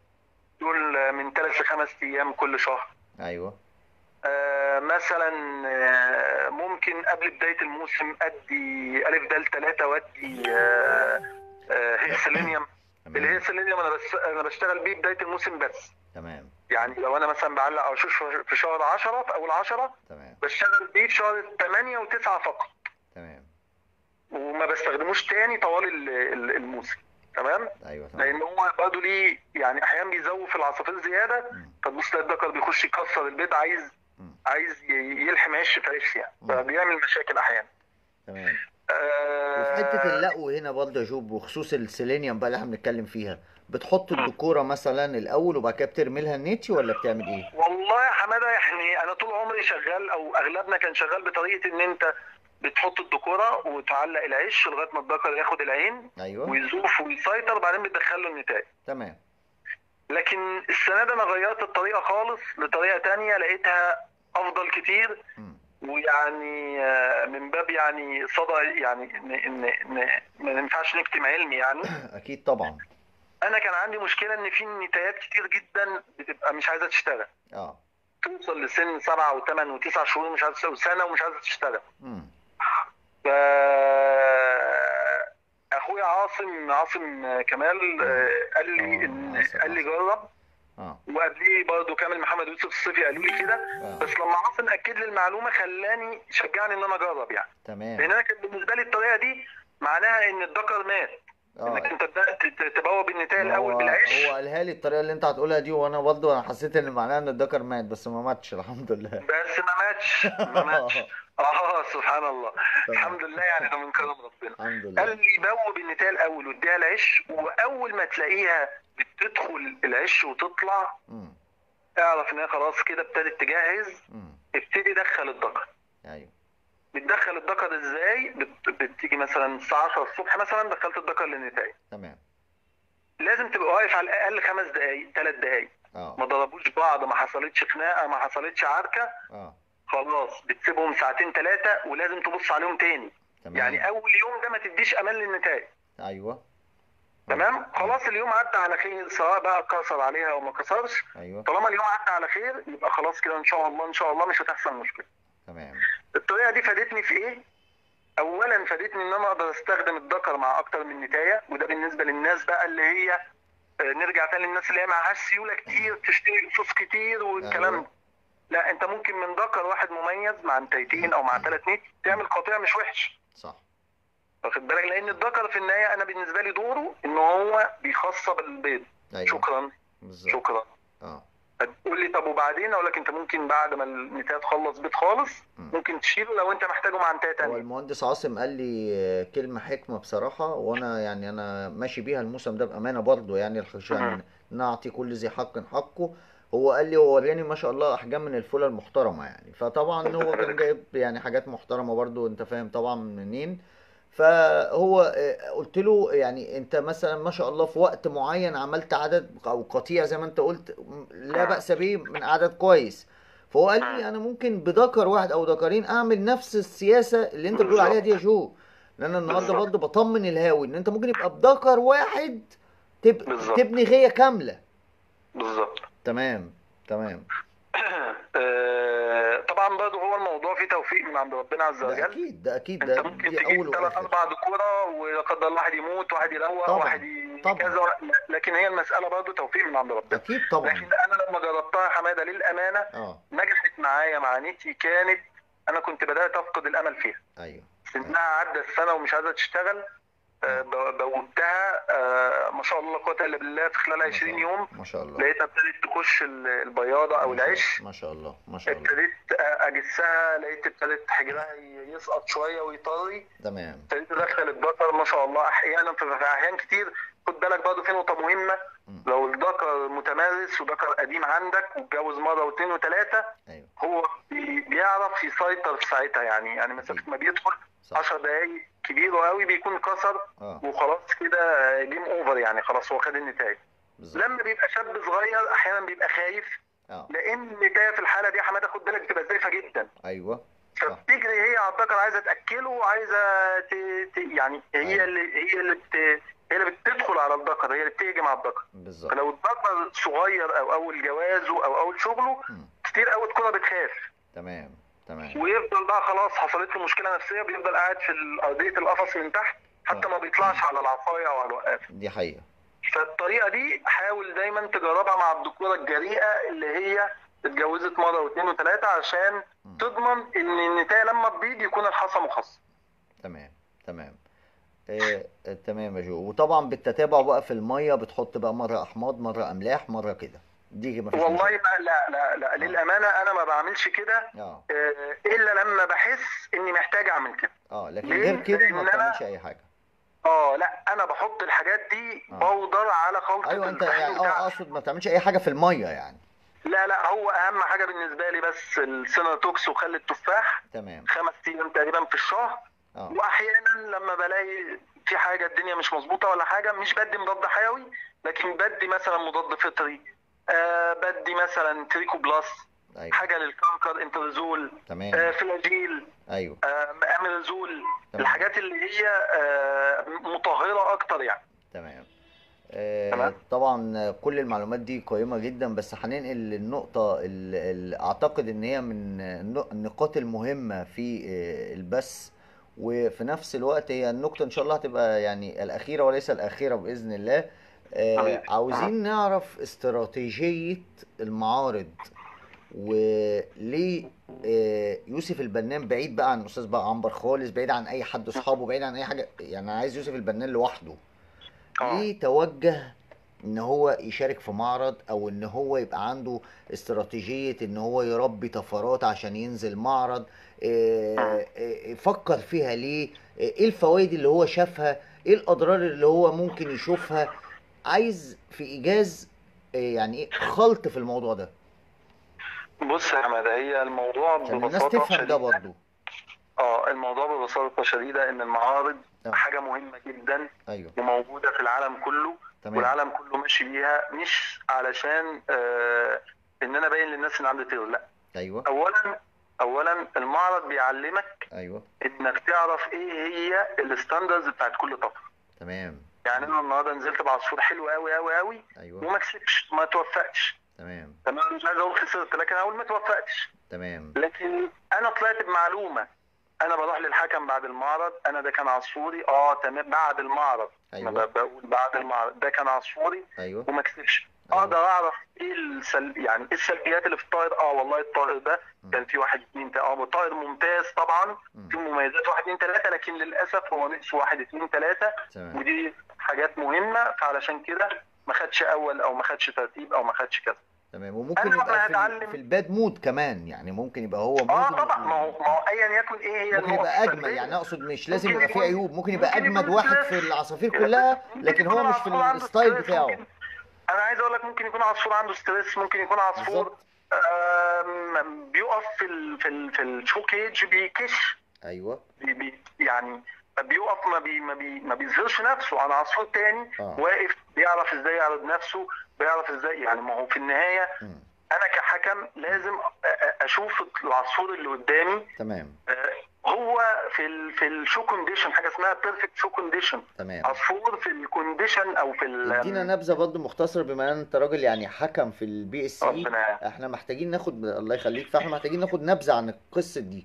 دول من ثلاث لخمس ايام كل شهر أيوه آه، مثلا آه، ممكن قبل بدايه الموسم ادي الف دال ثلاثه وادي آه، آه، هيسلينيوم تمام الهيسلينيوم انا بس انا بشتغل بيه بدايه الموسم بس تمام يعني لو انا مثلا بعلق او شوش في شهر 10 في اول 10 تمام بشتغل بيه في شهر 8 و9 فقط تمام وما بستخدموش تاني طوال ال- ال- الموسم تمام أيوه تمام لان هو برضه ليه يعني احيانا بيزوف العصافير زياده مم. فتبص تلاقي الذكر بيخش يكسر البيض عايز مم. عايز ي- يلحم عش في عش يعني مم. فبيعمل مشاكل احيانا تمام آه، وفي حتة اللقو هنا برضه يا جوب وخصوص السيلينيوم بقى اللي احنا بنتكلم فيها بتحط الدكورة مثلا الأول وبعد كده بترمي لها النتي ولا بتعمل إيه؟ والله يا حماده يعني انا طول عمري شغال او اغلبنا كان شغال بطريقه ان انت بتحط الدكوره وتعلق العش لغايه ما الذكر ياخد العين أيوه ويزوف ويسيطر بعدين بتدخل له النتاج تمام لكن السنه دي انا غيرت الطريقه خالص لطريقه تانية لقيتها افضل كتير مم. ويعني آه، من باب يعني صدى يعني ان ان ان ما ينفعش نكتم علمي يعني أكيد طبعا انا كان عندي مشكله ان في نتايات كتير جدا بتبقى مش عايزه تشتغل أه توصل لسن سبعة وثمان وتسع شهور مش عايزه تشتغل سنه ومش عايزه تشتغل مم. ف اخويا عاصم عاصم كمال آه، قال لي آه، ان عاصم، قال لي جرب أه وقبليه برضه كامل محمد يوسف الصيفي قالوا لي كده أه بس لما عاصم اكد لي المعلومه خلاني شجعني ان انا اجرب يعني لان تمام انا كان بالنسبه لي الطريقه دي معناها ان الذكر مات انك اه انت تبدأ ت- تبوب النتايه ما الاول هو بالعيش هو قالها لي الطريقه اللي انت هتقولها دي وانا برضه انا حسيت ان معناها ان الذكر مات بس ما ماتش الحمد لله بس ما ماتش ما ماتش اه سبحان الله الحمد لله يعني ده من كرم ربنا الحمد قال لله لي بوب النتايه الاول واديها العش واول ما تلاقيها بتدخل العش وتطلع امم اعرف ان هي خلاص كده ابتدت تجهز امم ابتدي دخل الذكر ايوه بتدخل الذكر ازاي بت- بتيجي مثلا الساعه 10 الصبح مثلا دخلت الذكر للنتايه تمام لازم تبقى واقف على الاقل خمس دقائق ثلاث دقائق اه ما ضربوش بعض ما حصلتش خناقه ما حصلتش عركه اه خلاص بتسيبهم ساعتين ثلاثه ولازم تبص عليهم تاني تمام يعني اول يوم ده ما تديش امان للنتائج ايوه تمام خلاص اليوم عدى على خير سواء بقى كسر عليها او ما كسرش ايوه طالما اليوم عدى على خير يبقى خلاص كده ان شاء الله ان شاء الله مش هتحصل مشكله تمام الطريقه دي فادتني في ايه اولا فادتني ان انا اقدر استخدم الذكر مع اكتر من نتايه وده بالنسبه للناس بقى اللي هي آه، نرجع تاني للناس اللي هي معهاش سيوله كتير تشتري قصص كتير والكلام أيوة. ده لا انت ممكن من ذكر واحد مميز مع نتايتين او مع ثلاث نت تعمل قطيع مش وحش صح واخد بالك لان الذكر في النهايه انا بالنسبه لي دوره ان هو بيخصب البيض ايوه شكرا بالظبط شكرا اه هتقول لي طب وبعدين اقول لك انت ممكن بعد ما النتايه تخلص بيض خالص مم. ممكن تشيله لو انت محتاجه مع نتايه هو تانيه المهندس عاصم قال لي آه، كلمة حكمة بصراحة وانا يعني انا ماشي بيها الموسم ده بأمانة برضه يعني عشان نعطي كل ذي حق حقه هو قال لي هو وراني ما شاء الله احجام من الفله المحترمه يعني فطبعا هو كان جايب يعني حاجات محترمه برضو انت فاهم طبعا منين فهو آه، قلت له يعني انت مثلا ما شاء الله في وقت معين عملت عدد او قطيع زي ما انت قلت م- لا بأس به من عدد كويس فهو قال لي انا ممكن بذكر واحد او ذكرين اعمل نفس السياسه اللي انت بتقول عليها دي يا جو لان النهارده بالظبط. برضه بطمن الهاوي ان انت ممكن يبقى بذكر واحد تب... بالظبط. تبني غيه كامله بالظبط تمام تمام آه، طبعا برضه هو الموضوع فيه توفيق من عند ربنا عز ده وجل اكيد ده اكيد انت ده ممكن دي تجيب اول ثلاث واخر اربع دكوره ولا قدر الله واحد يموت واحد يروق طبعا، واحد ي- طبعا. كذا لكن هي المساله برضه توفيق من عند ربنا اكيد لكن طبعا انا لما جربتها يا حماده للامانه اه نجحت معايا مع نيتي كانت انا كنت بدات افقد الامل فيها ايوه سنها عدى السنه ومش عايزه تشتغل آه، ب- بوبتها آه، ما شاء الله لا قوه الا بالله في خلال ما 20 شاء يوم ما شاء الله لقيتها ابتدت تخش ال- البياضه او ما شاء- العش ما شاء الله ما شاء الله ابتديت اجسها لقيت ابتدت حجرها يسقط شويه ويطري تمام ابتديت ادخل الذكر ما شاء الله احيانا في في احيان كتير خد بالك برضه في نقطه مهمه مم. لو الذكر متمارس وذكر قديم عندك واتجوز مره واثنين وثلاثه ايوه هو بي- بيعرف يسيطر في ساعتها يعني يعني مسافه ما بيدخل صح 10 دقايق كبير قوي بيكون كسر اه وخلاص كده جيم اوفر يعني خلاص هو خد النتائج بالظبط لما بيبقى شاب صغير احيانا بيبقى خايف اه لان النتايه في الحاله دي يا حماده خد بالك بتبقى زيفه جدا ايوه صح فبتجري هي على الذكر عايزه تاكله وعايزه ت... ت... يعني هي أيوة. اللي هي اللي بت... هي اللي بتدخل على الذكر هي اللي بتهجم على الذكر بالظبط فلو الذكر صغير او اول جوازه او اول شغله مم. كتير قوي الكره بتخاف تمام تمام ويفضل بقى خلاص حصلت له مشكله نفسيه بيفضل قاعد في ارضيه القفص من تحت حتى ما بيطلعش على العصايه او على الوقاف دي حقيقة فالطريقه دي حاول دايما تجربها مع الذكوره الجريئه اللي هي اتجوزت مره واثنين وثلاثه عشان مم. تضمن ان النتايه لما تبيض يكون الحصى مخصص تمام تمام آه آه، تمام يا جو وطبعا بالتتابع بقى في المية بتحط بقى مرة أحماض مرة أملاح مرة كده دي ما فيش والله مشاكل ما لا لا لا للامانه انا ما بعملش كده اه آه، الا لما بحس اني محتاج اعمل كده اه لكن ليه؟ غير كده لأن ما أنا- بتعملش أي حاجة اه لا انا بحط الحاجات دي آه. بودر على خلطه أيوه أنت الطحين يعني اه بتاع- أقصد ما بتعملش أي حاجة في المية يعني لا لا هو اهم حاجه بالنسبه لي بس السيناتوكس وخل التفاح تمام خمس ايام تقريبا في الشهر اه واحيانا لما بلاقي في حاجه الدنيا مش مظبوطه ولا حاجه مش بدي مضاد حيوي لكن بدي مثلا مضاد فطري آه بدي مثلا تريكو بلس أيوه حاجه للكانكر انترزول آه تمام فلاجيل أيوه آه اميرزول تمام. الحاجات اللي هي آه مطهره اكتر يعني تمام آه، تمام. طبعا كل المعلومات دي قيمة جدا بس هننقل للنقطة اللي أعتقد إن هي من النق- النقاط المهمة في آه، البث وفي نفس الوقت هي النقطة إن شاء الله هتبقى يعني الأخيرة وليس الأخيرة بإذن الله آه، حبيبي. عاوزين نعرف استراتيجية المعارض وليه آه، يوسف البنان بعيد بقى عن أستاذ بقى عنبر خالص بعيد عن أي حد أصحابه بعيد عن أي حاجة يعني أنا عايز يوسف البنان لوحده آه. ليه توجه ان هو يشارك في معرض او ان هو يبقى عنده استراتيجية ان هو يربي طفرات عشان ينزل معرض إيه إيه فكر فيها ليه ايه الفوائد اللي هو شافها ايه الاضرار اللي هو ممكن يشوفها عايز في ايجاز إيه يعني ايه خلط في الموضوع ده بص يا حماده هي الموضوع عشان الناس ببساطه تفهم ده شديده برضو اه الموضوع ببساطه شديده ان المعارض آه. حاجه مهمه جدا ايوه وموجوده في العالم كله تمام والعالم كله ماشي بيها مش علشان آه ان انا باين للناس ان عندي طير لا ايوه اولا اولا المعرض بيعلمك ايوه انك تعرف ايه هي الستاندرز بتاعت كل طفل تمام يعني انا النهارده نزلت بعصفور حلو قوي قوي قوي ايوه وما كسبش ما توفقتش تمام تمام مش عايز اقول خسرت لكن اقول ما توفقتش تمام لكن انا طلعت بمعلومه انا بروح للحكم بعد المعرض انا ده كان عصفوري اه تمام بعد المعرض أيوة. انا ب- بقول بعد المعرض ده كان عصفوري ايوه وما كسبش أيوة. اقدر اعرف ايه السل... يعني ايه السلبيات اللي في الطائر اه والله الطائر ده كان فيه واحد اتنين تلاته اه الطائر ممتاز طبعا مم. فيه مميزات واحد اتنين تلاته لكن للاسف هو نقص واحد اتنين تلاته تمام ودي حاجات مهمه فعلشان كده ما خدش اول او ما خدش ترتيب او ما خدش كذا تمام وممكن أنا يبقى لما في, ال- هتعلم- في الباد مود كمان يعني ممكن يبقى هو اه مود طبعا ما هو ما هو ايا يكن ايه هي ممكن النقط يبقى اجمل السلبية. يعني اقصد مش لازم ممكن يبقى فيه يكون- عيوب ممكن يبقى ممكن اجمد يكون واحد ستريس. في العصافير كلها ممكن لكن يكون هو مش في العصفور عنده الستايل ستريس، بتاعه ممكن- انا عايز اقول لك ممكن يكون عصفور عنده ستريس ممكن يكون عصفور بالظبط آم، بيقف في ال في ال في الشو كيج بيكش ايوه بي بي يعني بيقف ما بي ما بي ما بيظهرش نفسه على عصفور تاني آه. واقف بيعرف ازاي يعرض نفسه بيعرف ازاي يعني ما هو في النهايه مم. انا كحكم لازم أ- أ- اشوف العصفور اللي قدامي تمام آه، هو في ال في الشو كونديشن حاجه اسمها بيرفكت شو كونديشن تمام عصفور في الكونديشن او في ال ادينا نبذه برضه مختصره بما ان انت راجل يعني حكم في البي اس سي ربنا احنا محتاجين ناخد الله يخليك فاحنا محتاجين ناخد نبذه عن القصه دي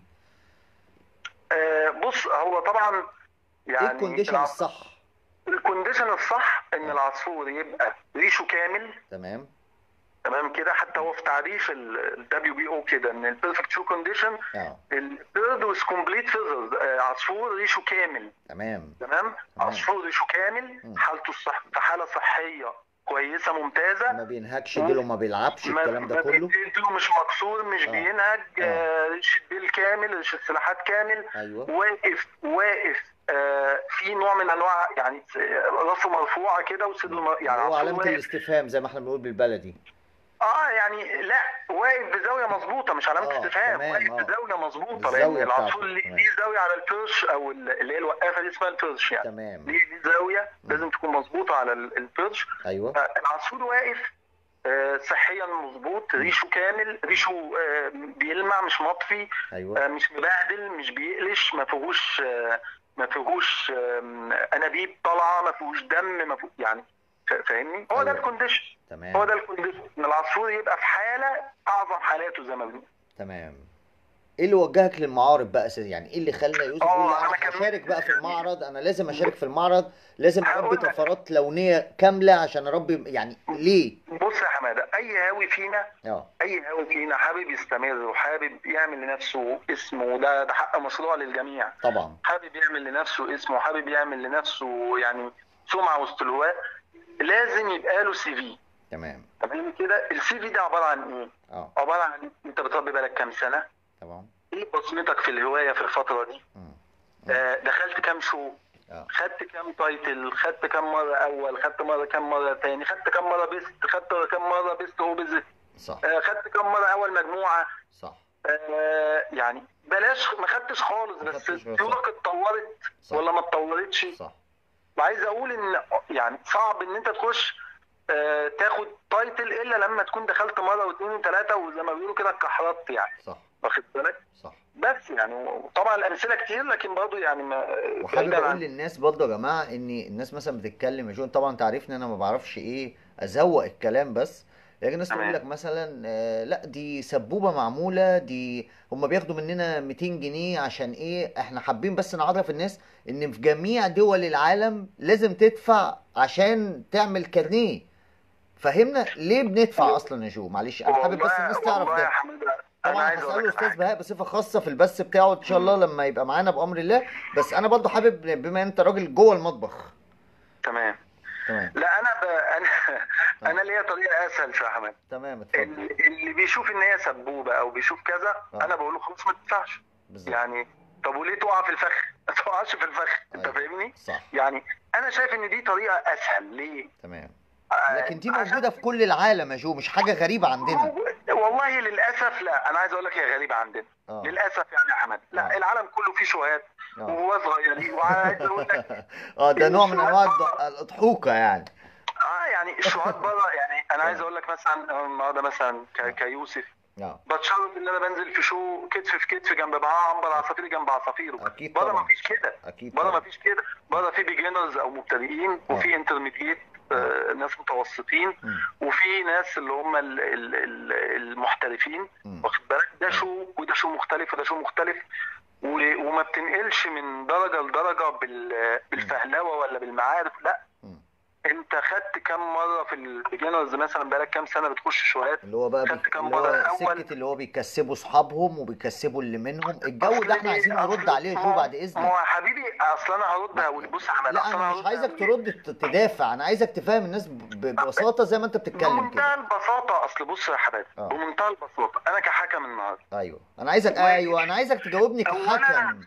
آه، بص هو طبعا ايه يعني الكونديشن الع- الصح الكونديشن الصح ان آه. العصفور يبقى ريشه كامل تمام تمام كده حتى هو في تعريف الدبليو بي او كده ان البيرفكت شو كونديشن اه البيرد ويز كومبليت فيزرز عصفور ريشه كامل تمام تمام عصفور ريشه كامل مم. حالته الصح في حاله صحيه كويسه ممتازه ما بينهكش ديله ما بيلعبش ما الكلام ده ما كله بيديله مش مكسور مش آه. بينهج آه. آه، ريشه ديل كامل ريشه سلاحات كامل ايوه واقف واقف آه، في نوع من انواع يعني راسه مرفوعه كده وصدره مر- يعني هو عصفور علامه واقف الاستفهام زي ما احنا بنقول بالبلدي اه يعني لا واقف بزاويه مظبوطه مش علامه آه، استفهام تمام، واقف آه. بزاويه مظبوطه بالزاوية لان العصفور بتاعته، ليه تمام. ليه زاويه على البيرش او ال- اللي هي الوقافه دي اسمها البيرش يعني تمام ليه ليه زاويه لازم تكون مظبوطه على ال- البيرش ايوه العصفور واقف آه، صحيا مظبوط ريشه كامل ريشه آه، بيلمع مش مطفي ايوه آه، مش مبهدل مش بيقلش ما فيهوش آه، ما فيهوش آم، انابيب طالعه ما فيهوش دم ما فيهوش يعني فا- فاهمني هو ده أيوة. الكونديشن هو تمام ده الكونديشن ان العصفور يبقى في حاله اعظم حالاته زي ما بنقول تمام ايه اللي وجهك للمعارض بقى اساسا يعني ايه اللي خلى يوسف آه، يقول لا أنا انا كان- هشارك بقى في المعرض انا لازم اشارك في المعرض لازم اربي هقول لك. طفرات لونيه كامله عشان اربي يعني ليه بص يا حماده اي هاوي فينا اه اي هاوي فينا حابب يستمر وحابب يعمل لنفسه اسمه وده ده حق مشروع للجميع طبعا حابب يعمل لنفسه اسمه وحابب يعمل لنفسه يعني سمعه وسط الهواة لازم يبقى له سي في تمام تمام كده السي في ده عباره عن ايه؟ اه عباره عن انت بتربي بالك كام سنه؟ طبعا ايه بصمتك في الهوايه في الفتره دي؟ مم. آه دخلت كام شو؟ اه خدت كام تايتل؟ خدت كام مره اول؟ خدت مره كام مره تاني؟ خدت كام مره بيست؟ خدت كام مره بيست اوبزيت؟ صح آه خدت كام مره اول مجموعه؟ صح آه يعني بلاش ما خدتش خالص ما بس خدتش بس. طيورك اتطورت صح. ولا ما اتطورتش؟ صح وعايز اقول ان يعني صعب ان انت تخش آه، تاخد تايتل الا لما تكون دخلت مره واثنين وثلاثه وزي ما بيقولوا كده اتكحرت يعني صح واخد بالك صح بس يعني وطبعا الامثله كتير لكن برضه يعني ما وحابب بعيداً اقول عن- للناس برضه يا جماعه ان الناس مثلا بتتكلم يا جون طبعا انت عارفني انا ما بعرفش ايه ازوق الكلام بس لكن الناس تقول تمام. لك مثلا آه، لا دي سبوبه معموله دي هم بياخدوا مننا 200 جنيه عشان ايه احنا حابين بس نعرف الناس ان في جميع دول العالم لازم تدفع عشان تعمل كارنيه فهمنا ليه بندفع اصلا يا جو معلش انا حابب بس والله- الناس تعرف والله يا ده حماده انا طبعا عايز اقول هسأله لك استاذ حاجة. بهاء بصفه خاصه في البث بتاعه ان شاء الله لما يبقى معانا بامر الله بس انا برضو حابب بما انت راجل جوه المطبخ تمام تمام لا انا ب... انا انا ليا طريقه اسهل يا حماده تمام اتفضل اللي اللي بيشوف ان هي سبوبه او بيشوف كذا آه. انا بقول له خلاص ما تدفعش بالظبط يعني طب وليه تقع في الفخ؟ ما تقعش في الفخ انت أيوة. فاهمني؟ صح يعني انا شايف ان دي طريقه اسهل ليه؟ تمام آه، لكن دي عشان- موجوده في كل العالم يا جو مش حاجه غريبه عندنا والله للاسف لا انا عايز اقول لك هي غريبه عندنا اه للاسف يعني يا حماد لا آه. العالم كله فيه شوهات اه وهو صغيرين وعايز اقول لك اه ده نوع من انواع الض- الاضحوكه يعني اه يعني الشوهات بره يعني انا عايز اقول لك مثلا أنا النهارده مثلا ك- كيوسف اه بتشرف ان انا بنزل في شو كتف في كتف جنب بعض عنبر عصافيري جنب عصافيره اكيد بره طبعا ما فيش كده اكيد بره ما طبعا فيش كده بره في بيجنرز او مبتدئين وفي انترميديت ناس متوسطين مم. وفي ناس اللي هم ال- ال- ال- المحترفين مم. واخد بالك ده شو وده شو مختلف وده شو مختلف و- وما بتنقلش من درجه لدرجه بال- بالفهلوه ولا بالمعارف لا مم. انت خدت كام مره في البيجنرز مثلا بقالك كام سنه بتخش شوهات اللي هو بقى بي... خدت كام اللي مرة هو الأول؟ سكه اللي هو بيكسبوا اصحابهم وبيكسبوا اللي منهم الجو ده احنا عايزين نرد أصل- عليه يا جو ما- بعد ما اذنك هو يا حبيبي اصل انا هرد هقول بص يا حماد لا أصل انا هرد مش عايزك هقول- ترد ت- تدافع انا عايزك تفهم الناس ب- ببساطه زي ما انت بتتكلم بمنتهى كده البساطه اصل بص يا حبايبي آه. بمنتهى البساطه انا كحكم النهارده ايوه انا عايزك واحد. ايوه انا عايزك تجاوبني أولاً- كحكم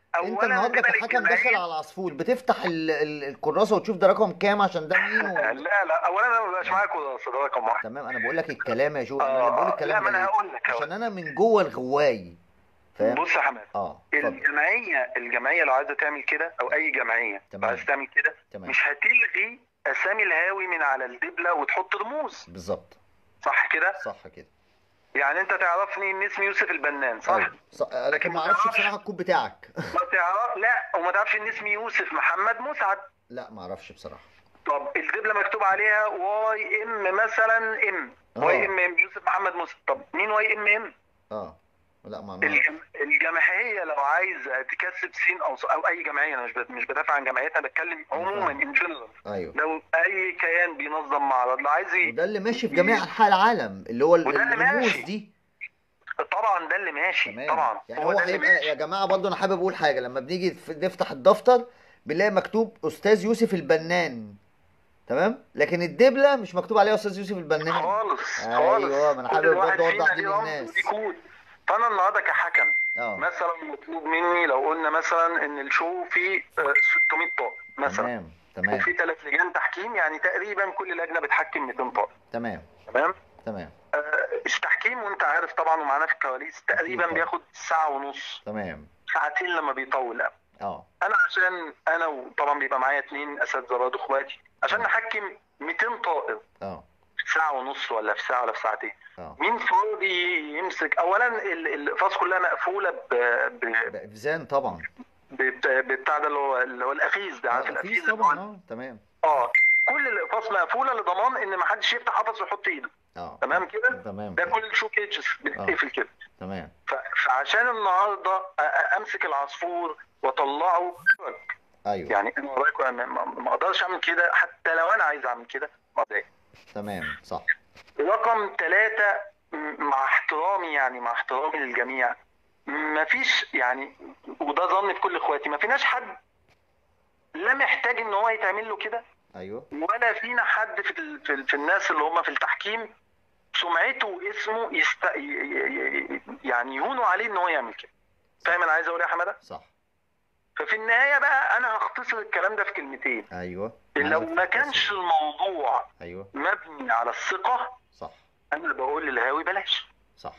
انت اولا النهارده الدبل كحكم داخل الجماعيه على عصفور بتفتح ال... ال... الكراسه وتشوف ده رقم كام عشان ده مين و... لا لا اولا انا ما بقاش معايا كراسه ده رقم واحد تمام انا بقول لك الكلام يا جو انا اللي بقول اه لا الكلام ما ده انا ليه هقول لك عشان انا من جوه الغواي فاهم بص يا حماد اه اتفضل الجمعيه الجمعيه لو عايزه تعمل كده او اي جمعيه لو تمام. عايزه تعمل كده تمام مش هتلغي اسامي الهاوي من على الدبله وتحط رموز بالظبط صح كده صح كده يعني انت تعرفني ان اسمي يوسف البنان صح ايوه صح. لكن لكن ما ما اعرفش تعرفش. بصراحه الكود بتاعك ما تعرف لا وما تعرفش ان اسمي يوسف محمد مسعد لا ما اعرفش بصراحه طب الدبله مكتوب عليها واي ام مثلا ام اه. واي ام ام يوسف محمد مسعد طب مين واي ام ام اه لا ما ما الجم... الجمعيه لو عايزه تكسب سين او ص- او اي جمعيه انا مش بت... مش بدافع عن جمعيتها بتكلم عموما ان جنرال ايوه لو اي كيان بينظم معرض لو عايز ي- وده اللي ماشي في جميع انحاء العالم اللي هو ال- وده اللي الرموز ماشي. دي طبعا ده اللي ماشي تمام طبعا يعني هو ده اللي هيبقى ماشي. يا جماعه برضه انا حابب اقول حاجه لما بنيجي ف- نفتح الدفتر بنلاقي مكتوب استاذ يوسف البنان تمام لكن الدبله مش مكتوب عليها استاذ يوسف البنان خالص أيوة، خالص ما أنا كل حابب واحد برضه فينا أوضح دي ليه رمز للناس. وليه كود فانا النهارده كحكم اه مثلا مطلوب مني لو قلنا مثلا ان الشو فيه آه، 600 طاقم مثلا تمام تمام وفي ثلاث لجان تحكيم يعني تقريبا كل لجنه بتحكم 200 طاقم تمام تمام تمام آه، التحكيم وانت عارف طبعا ومعانا في الكواليس تقريبا طبعا. بياخد ساعه ونص تمام ساعتين لما بيطول قوي اه انا عشان انا وطبعا بيبقى معايا اثنين اساتذه برضه اخواتي عشان نحكم 200 طائر اه في ساعه ونص ولا في ساعه ولا في ساعتين اه مين فاضي يمسك اولا ال- الاقفاص كلها مقفوله ب... ب... بإفزان طبعا ب- بتاع ده اللي هو اللي هو الافيز ده عارف آه، الافيز أكيد اللي طبعا هو- اه تمام اه كل الاقفاص مقفوله لضمان ان ما حدش يفتح قفص ويحط ايده اه تمام كده تمام ده كده. كل الشو كيجز بتتقفل كده تمام ف- فعشان النهارده أ- أ- امسك العصفور واطلعه ايوه يعني انا وراك ما- ما ما اقدرش اعمل كده حتى لو انا عايز اعمل كده ما أقدر. تمام صح رقم ثلاثة مع احترامي يعني مع احترامي للجميع ما فيش يعني وده ظني في كل اخواتي ما فيناش حد لا محتاج ان هو يتعمل له كده ايوه ولا فينا حد في ال... في, ال... في الناس اللي هم في التحكيم سمعته واسمه يست... ي- ي- ي- يعني يهونوا عليه ان هو يعمل كده فاهم انا عايز اقول ايه يا حماده صح ففي النهايه بقى انا هختصر الكلام ده في كلمتين ايوه لو عايزك ما تختصر. كانش الموضوع ايوه مبني على الثقه صح انا بقول للهاوي بلاش صح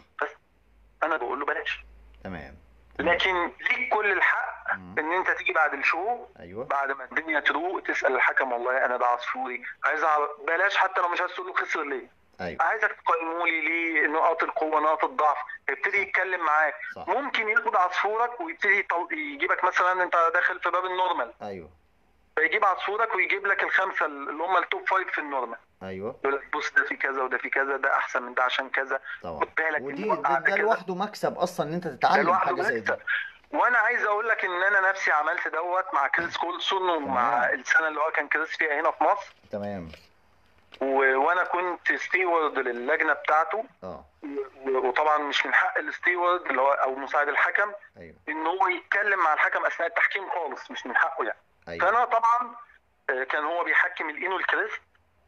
انا بقول له بلاش تمام تمام. لكن ليك كل الحق مم. ان انت تيجي بعد الشو ايوه بعد ما الدنيا تروق تسال الحكم والله انا ده عصفوري عايز اعرف بلاش حتى لو مش عايز تقول له خسر ليه ايوه عايزك تقيموا لي ليه نقاط القوه نقاط الضعف يبتدي يتكلم معاك صح ممكن ياخد عصفورك ويبتدي يطل... يجيبك مثلا انت داخل في باب النورمال ايوه فيجيب عصفورك ويجيب لك الخمسه اللي هم التوب فايف في النورمال ايوه يقول لك بص ده في كذا وده في كذا ده احسن من ده عشان كذا طبعا خد بالك ودي الموقع ده, ده ده كذا. لوحده مكسب اصلا ان انت ده تتعلم لوحده حاجه زي دي مكسب. وانا عايز اقول لك ان انا نفسي عملت دوت مع كريس كولسون ومع تمام. السنه اللي هو كان كريس فيها هنا في مصر تمام و... وانا كنت ستيورد للجنه بتاعته اه و... وطبعا مش من حق الستيورد اللي هو او مساعد الحكم ايوه ان هو يتكلم مع الحكم اثناء التحكيم خالص مش من حقه يعني ايوه فانا طبعا آه، كان هو بيحكم الاينو الكريست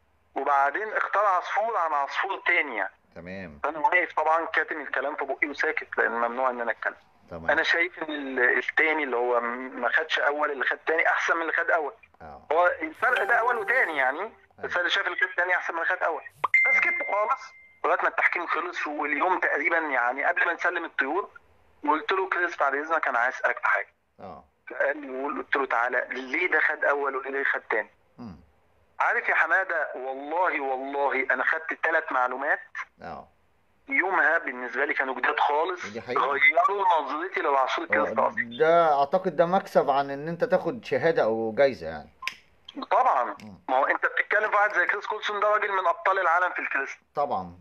وبعدين اختار عصفور عن عصفور تاني يعني تمام فانا واقف طبعا كاتم الكلام في بقي وساكت لان ممنوع ان انا اتكلم تمام انا شايف ان ال- التاني اللي هو م- ما خدش اول اللي خد تاني احسن من اللي خد اول اه هو الفرق ده اول وتاني يعني بس انا شايف اللي خد تاني احسن من اللي خد اول فسكت خالص لغايه ما التحكيم خلص واليوم تقريبا يعني قبل ما نسلم الطيور وقلت له كريس بعد اذنك انا عايز اسالك في حاجه اه قال لي قول قلت له تعالى ليه ده خد اول وليه ده خد تاني امم عارف يا حماده والله والله انا خدت ثلاث معلومات اه يومها بالنسبه لي كانوا جداد خالص ودي حقيقة. غيروا نظرتي للعصفور الكريست هو اصلا ده اعتقد ده مكسب عن ان انت تاخد شهاده او جايزه يعني طبعا مم. ما هو انت بتتكلم في واحد زي كريس كولسون ده راجل من ابطال العالم في الكريست طبعا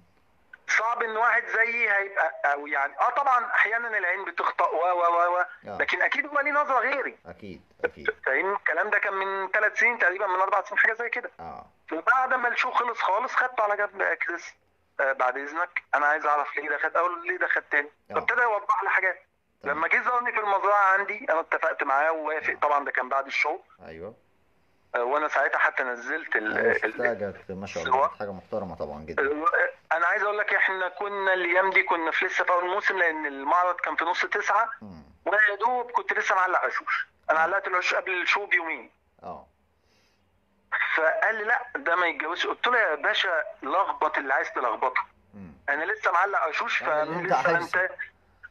صعب ان واحد زيي هيبقى او يعني اه طبعا احيانا العين بتخطأ و و و و آه. لكن اكيد هو ليه نظره غيري اكيد اكيد فاهم الكلام ده كان من ثلاث سنين تقريبا من اربع سنين حاجه زي كده اه وبعد ما الشو خلص خالص خدته على جنب يا كريس آه بعد اذنك انا عايز اعرف ليه ده خد اول ليه ده خد تاني آه. فابتدى يوضح لي حاجات تمام. لما جه زارني في المزرعه عندي انا اتفقت معاه ووافق طبعا ده كان بعد الشو ايوه آه، وانا ساعتها حتى نزلت ال أيوة، ال- شفتها جت ما شاء الله سواء- كانت حاجه محترمه طبعا جدا انا عايز اقول لك احنا كنا الايام دي كنا في لسه في اول موسم لان المعرض كان في نص تسعة مم. وانا يا دوب كنت لسه معلق عشوش انا علقت العشوش قبل الشو بيومين اه فقال لي لا ده ما يتجوزش قلت له يا باشا لخبط اللي عايز تلخبطه مم. انا لسه معلق عشوش اعمل اللي انت فلسه عايزه. انت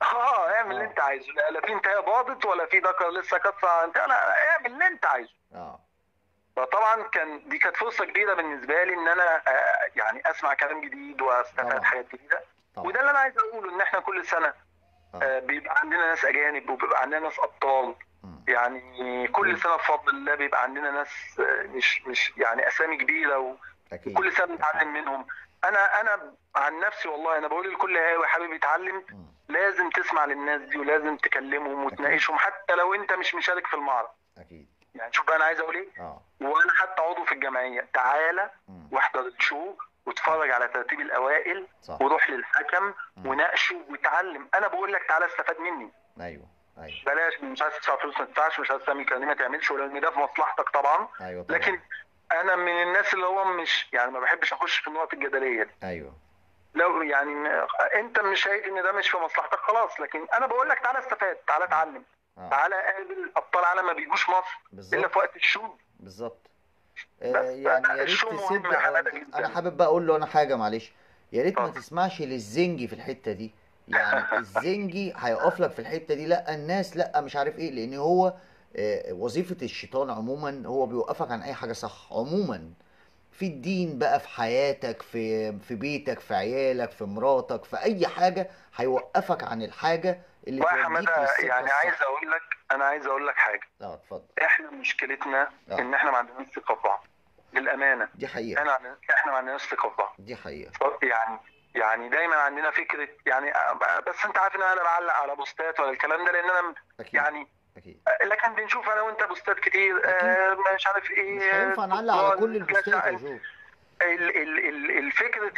اه اعمل اللي آه. انت عايزه لا لا في انتهاء باضت ولا في ذكر لسه كسر انت لا اعمل اللي انت عايزه اه فطبعا كان دي كانت فرصه كبيره بالنسبه لي ان انا آه، يعني اسمع كلام جديد واستفاد طبعا. حاجات جديده طبعا وده اللي انا عايز اقوله ان احنا كل سنه آه. آه، بيبقى عندنا ناس اجانب وبيبقى عندنا ناس ابطال مم. يعني مم. كل سنه بفضل الله بيبقى عندنا ناس آه، مش مش يعني اسامي كبيره و... اكيد وكل سنه بنتعلم منهم انا انا عن نفسي والله انا بقول لكل هاوي حابب يتعلم مم. لازم تسمع للناس دي ولازم تكلمهم وتناقشهم حتى لو انت مش مشارك في المعرض اكيد يعني شوف بقى انا عايز اقول ايه اه وانا حتى عضو في الجمعيه تعالى مم. واحضر الشو واتفرج على ترتيب الاوائل صح وروح للحكم مم. وناقشه واتعلم انا بقول لك تعالى استفاد مني ايوه ايوه بلاش مش عايز تدفع فلوس ما تدفعش مش عايز تعمل كلام ما تعملش ولان ده في مصلحتك طبعا ايوه طبعا لكن انا من الناس اللي هو مش يعني ما بحبش اخش في النقط الجدليه دي ايوه لو يعني م- انت مش شايف ان ده مش في مصلحتك خلاص لكن انا بقول لك تعالى استفاد تعالى اتعلم اه تعالى قابل ابطال عالم ما بيجوش مصر الا بالظبط في وقت الشو بالظبط بس آه يعني يا ريت الشو مهم تسد يا حمادة جدا. انا حابب بقى اقول له انا حاجه معلش يا ريت ما اتفضل. تسمعش للزنجي في الحته دي يعني الزنجي هيقف لك في الحته دي لا الناس لا مش عارف ايه لان هو آه، وظيفه الشيطان عموما هو بيوقفك عن اي حاجه صح عموما في الدين بقى في حياتك في في بيتك في عيالك في مراتك في اي حاجه هيوقفك عن الحاجه اللي بقى توديك حماده للسكه يعني عايز الصح اقول لك انا عايز اقول لك حاجه اه اتفضل احنا مشكلتنا آه. ان احنا ما عندناش ثقه في بعض للامانه دي حقيقه احنا عندنا- احنا ما عندناش ثقه في بعض دي حقيقه يعني يعني دايما عندنا فكره يعني بس انت عارف ان انا لا بعلق على بوستات ولا الكلام ده لان انا اكيد يعني اكيد لكن بنشوف انا وانت بوستات كتير آه، مش عارف ايه مش هينفع نعلق على كل البوستات يا جو ال- ال- ال- الفكرة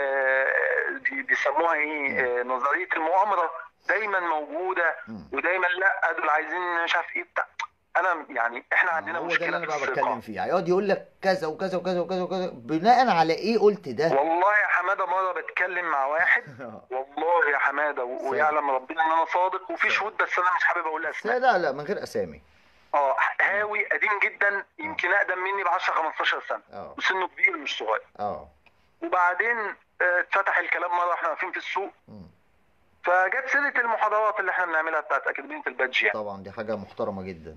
ال- دي بيسموها ايه آه، نظرية المؤامرة دايما موجودة مم. ودايما لا دول عايزين مش عارف ايه بتاع انا يعني احنا عندنا هو ده مشكلة اللي انا في بقى الثقة بتكلم فيه هيقعد يقول لك كذا وكذا وكذا وكذا وكذا بناء على ايه قلت ده والله يا حمادة مرة بتكلم مع واحد والله يا حمادة و- صادق. ويعلم ربنا ان انا صادق وفي صادق. شهود بس انا مش حابب اقول لا اسماء لا لا من غير اسامي اه هاوي قديم جدا يمكن اقدم مني ب 10 15 سنة اه وسنه كبير مش صغير اه وبعدين آه، اتفتح الكلام مرة واحنا واقفين في السوق مم. فجت سيره المحاضرات اللي احنا بنعملها بتاعت اكاديميه البادج يعني طبعا دي حاجه محترمه جدا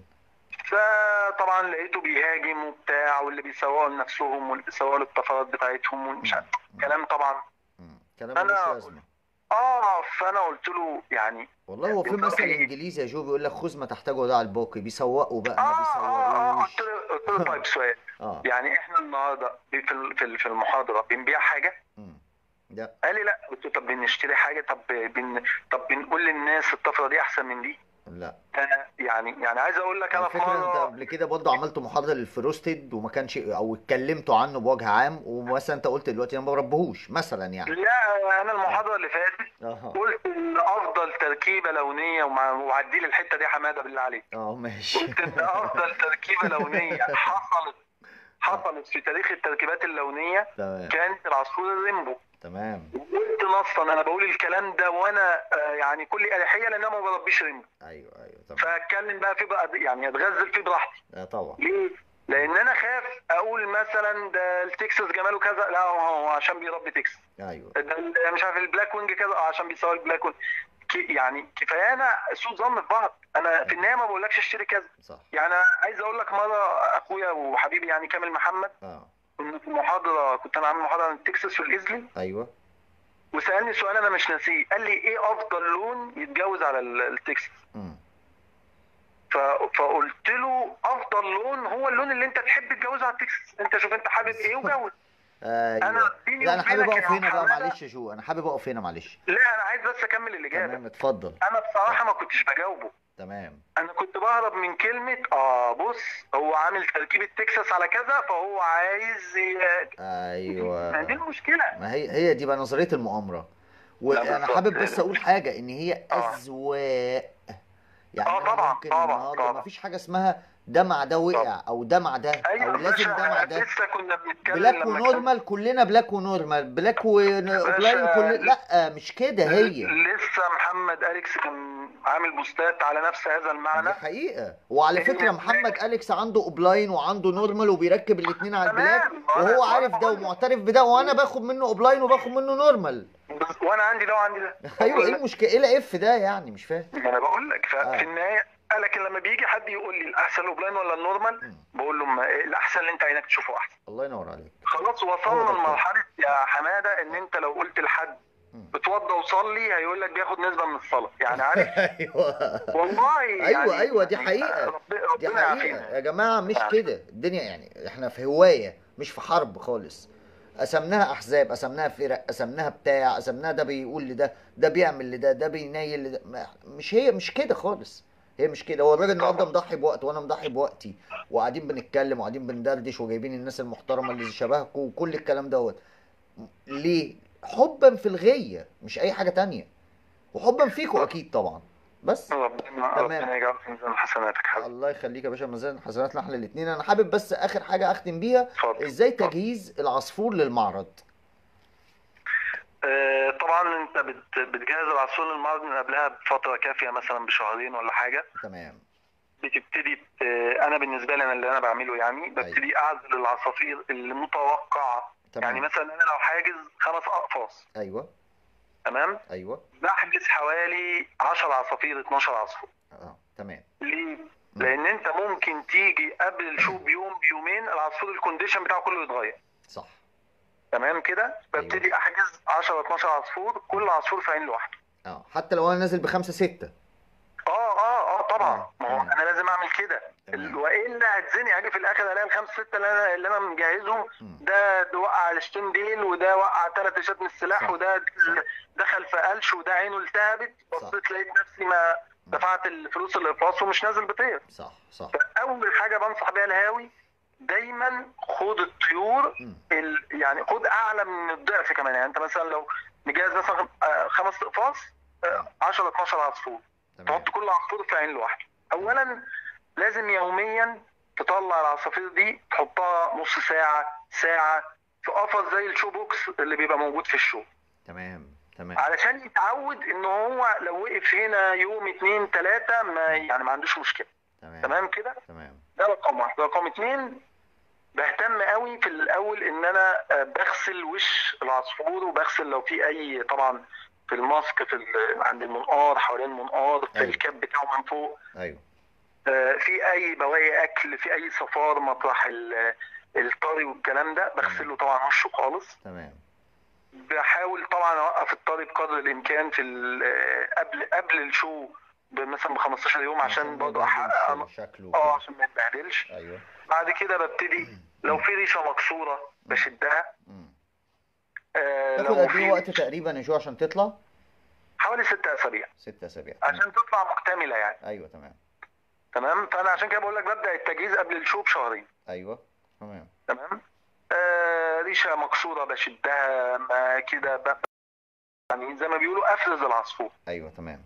فطبعا لقيته بيهاجم وبتاع واللي بيسوقوا لنفسهم واللي بيسوقوا للطفرات بتاعتهم ومش عارف مم. كلام طبعا مم. كلام أنا- ملوش لازمه اه فانا قلت له يعني والله هو في مثل انجليزي يا جو بيقول لك خذ ما تحتاجه ده على الباقي بيسوقوا بقى اه ما اه اه بيسوقوش قلت له قلت له طيب سؤال اه يعني احنا النهارده في ال- في ال- في المحاضره بنبيع حاجه مم. لا قال لي لا قلت له طب بنشتري حاجه طب بن طب بنقول للناس الطفره دي احسن من دي لا أنا يعني يعني عايز اقول لك انا في الفكرة انت مره قبل كده برضه عملت محاضرة للفروستد وما كانش او اتكلمتوا عنه بوجه عام ومثلا انت قلت دلوقتي انا ما بربهوش مثلا يعني لا انا المحاضره اللي فاتت اه قلت ان افضل تركيبه لونيه ومع- وعدي لي الحته دي حماده بالله عليك اه ماشي قلت ان افضل تركيبه لونيه حصلت حصلت في تاريخ التركيبات اللونيه تمام كانت العصفور الريمبو تمام وقلت نصا انا بقول الكلام ده وانا آه، يعني كل اريحيه لان انا ما بربيش ريمبو ايوه ايوه تمام فاتكلم بقى فيه بقى يعني اتغزل فيه براحتي اه طبعا ليه؟ لان انا خاف اقول مثلا ده التكساس جماله كذا لا هو هو عشان بيربي تكساس ايوه ده ال- مش عارف البلاك وينج كذا اه عشان بيسوي البلاك وينج ك- يعني كفايانا سوء ظن في بعض انا في النهايه ما بقولكش اشتري كذا صح يعني عايز اقول لك مره اخويا وحبيبي يعني كامل محمد اه كنا في محاضره كنت انا عامل محاضره عن التكساس والايزلي ايوه وسالني سؤال انا مش ناسيه قال لي ايه افضل لون يتجوز على ال- التكساس امم ف- فقلت له افضل لون هو اللون اللي انت تحب تتجوزه على التكساس انت شوف انت حابب ايه وجوز ايوه انا بيني لا انا حابب وبينك اقف يا هنا بقى محمد، معلش يا جو انا حابب اقف هنا معلش لا انا عايز بس اكمل الاجابه تمام اتفضل انا بصراحه ما كنتش بجاوبه تمام انا كنت بهرب من كلمه اه بص هو عامل تركيبه تكساس على كذا فهو عايز ي- ايوه ما دي المشكله ما هي هي دي بقى نظريه المؤامره وانا بالظبط. حابب بس اقول حاجه ان هي آه. اذواق يعني آه أنا طبعا، ممكن طبعا، النهارده طبعا. ما فيش حاجه اسمها ده مع ده وقع او ده مع ده ايوه او يا لازم باشا، ده مع ده لسه كنا بنتكلم بلاك لما كان- ونورمال كلنا بلاك ونورمال بلاك واوفلاين كل لا مش كده هي لسه محمد اليكس كان عامل بوستات على نفس هذا دي المعنى حقيقة وعلى هي فكرة بلاك. محمد أليكس عنده أوبلاين وعنده نورمال وبيركب الاتنين على تمام. البلاك أنا- وهو أنا عارف ده بقول- ومعترف بده وأنا باخد منه أوبلاين وباخد منه نورمال بس- وانا عندي ده وعندي ده أيوه إيه المشكلة إيه الإف ده يعني مش فاهم ما انا بقول لك آه. ففي النهايه لكن لما بيجي حد يقول لي الاحسن الاوفلاين ولا النورمال مم. بقول له ما الاحسن اللي انت عينك تشوفه احسن الله ينور عليك خلاص هو وصلنا ده الكلام. لمرحله يا حماده ان انت لو قلت لحد مم. اتوضى وصلي هيقول لك بياخد نسبه من الصلاه يعني عارف أيوه والله أيوه يعني أيوه دي حقيقة رب- دي ربنا حقيقة يعافينا يا جماعة مش يعني. كده الدنيا يعني إحنا في هواية مش في حرب خالص قسمناها احزاب قسمناها فرق قسمناها بتاع قسمناها ده بيقول لده ده بيعمل لده ده بينيل لده ما- مش هي مش كده خالص هي مش كده هو الراجل النهارده مضحي بوقته وانا مضحي بوقتي وقاعدين بنتكلم وقاعدين بندردش وجايبين الناس المحترمه اللي شبهكم وكل الكلام دوت ليه حبا في الغيه مش اي حاجه تانية وحبا فيكم اكيد طبعا بس ربنا تمام. ربنا يجعل في ميزان حسناتك حبيبي الله يخليك يا باشا ميزان حسناتنا احنا الاثنين انا حابب بس اخر حاجه اختم بيها اتفضل ازاي تجهيز العصفور للمعرض آه، طبعا انت بت- بتجهز العصفور للمعرض من قبلها بفتره كافيه مثلا بشهرين ولا حاجه تمام بتبتدي ت- انا بالنسبه لي انا اللي انا بعمله يعني ببتدي اعزل العصافير المتوقعه تمام يعني مثلا انا لو حاجز خمس اقفاص ايوه تمام ايوه بحجز حوالي 10 عصافير 12 عصفور اه تمام ليه؟ لان انت ممكن تيجي قبل الشو بيوم بيومين العصفور الكونديشن بتاعه كله يتغير صح تمام كده ببتدي احجز 10 12 عصفور كل عصفور في عين لوحده اه حتى لو انا نازل بخمسة ستة اه اه اه طبعا آه، ما هو تمام. انا لازم اعمل كده تمام. والا هتزني اجي في الاخر الاقي الخمس ستة اللي انا اللي انا مجهزهم مم. ده ده وقع الشتين ديل وده وقع ثلاث اشات من السلاح صح. وده دخل في قلش وده عينه التهبت صح. بصيت لقيت نفسي ما دفعت الفلوس الاقفاص ومش نازل بطير صح صح فاول حاجه بنصح بيها الهاوي دايما خد الطيور مم. ال... يعني خد اعلى من الضعف كمان يعني انت مثلا لو مجهز مثلا آه، خمس اقفاص آه، 10 12 عصفور تمام تحط كل عصفور في عين لوحده اولا لازم يوميا تطلع العصافير دي تحطها نص ساعه ساعه في قفص زي الشو بوكس اللي بيبقى موجود في الشو تمام تمام علشان يتعود ان هو لو وقف هنا يوم اتنين تلاته ما يعني ما عندوش مشكله تمام تمام كده تمام ده رقم واحد رقم اتنين بهتم قوي في الاول ان انا آه، بغسل وش العصفور وبغسل لو في اي طبعا في الماسك في ال- عند المنقار حوالين المنقار في أيوة. الكاب بتاعه من فوق ايوه آه، في اي بواقي اكل في اي صفار مطرح ال- الطري والكلام ده بغسله طبعا وشه خالص تمام بحاول طبعا اوقف الطري بقدر الامكان في ال- آه، قبل قبل الشو ب- مثلا ب 15 يوم عشان ما برضه احقق يبهدلش شكله اه وكده. عشان ما يتبهدلش ايوه بعد كده ببتدي لو في ريشه مكسوره بشدها مم. آه، تاخد لو قد في ايه وقت تقريبا يا جو عشان تطلع حوالي ست اسابيع ست اسابيع تمام. عشان تطلع مكتمله يعني ايوه تمام تمام فانا عشان كده بقول لك ببدا التجهيز قبل الشو بشهرين ايوه تمام تمام آه ريشه مكسوره بشدها ما كده ب- يعني زي ما بيقولوا افرز العصفور ايوه تمام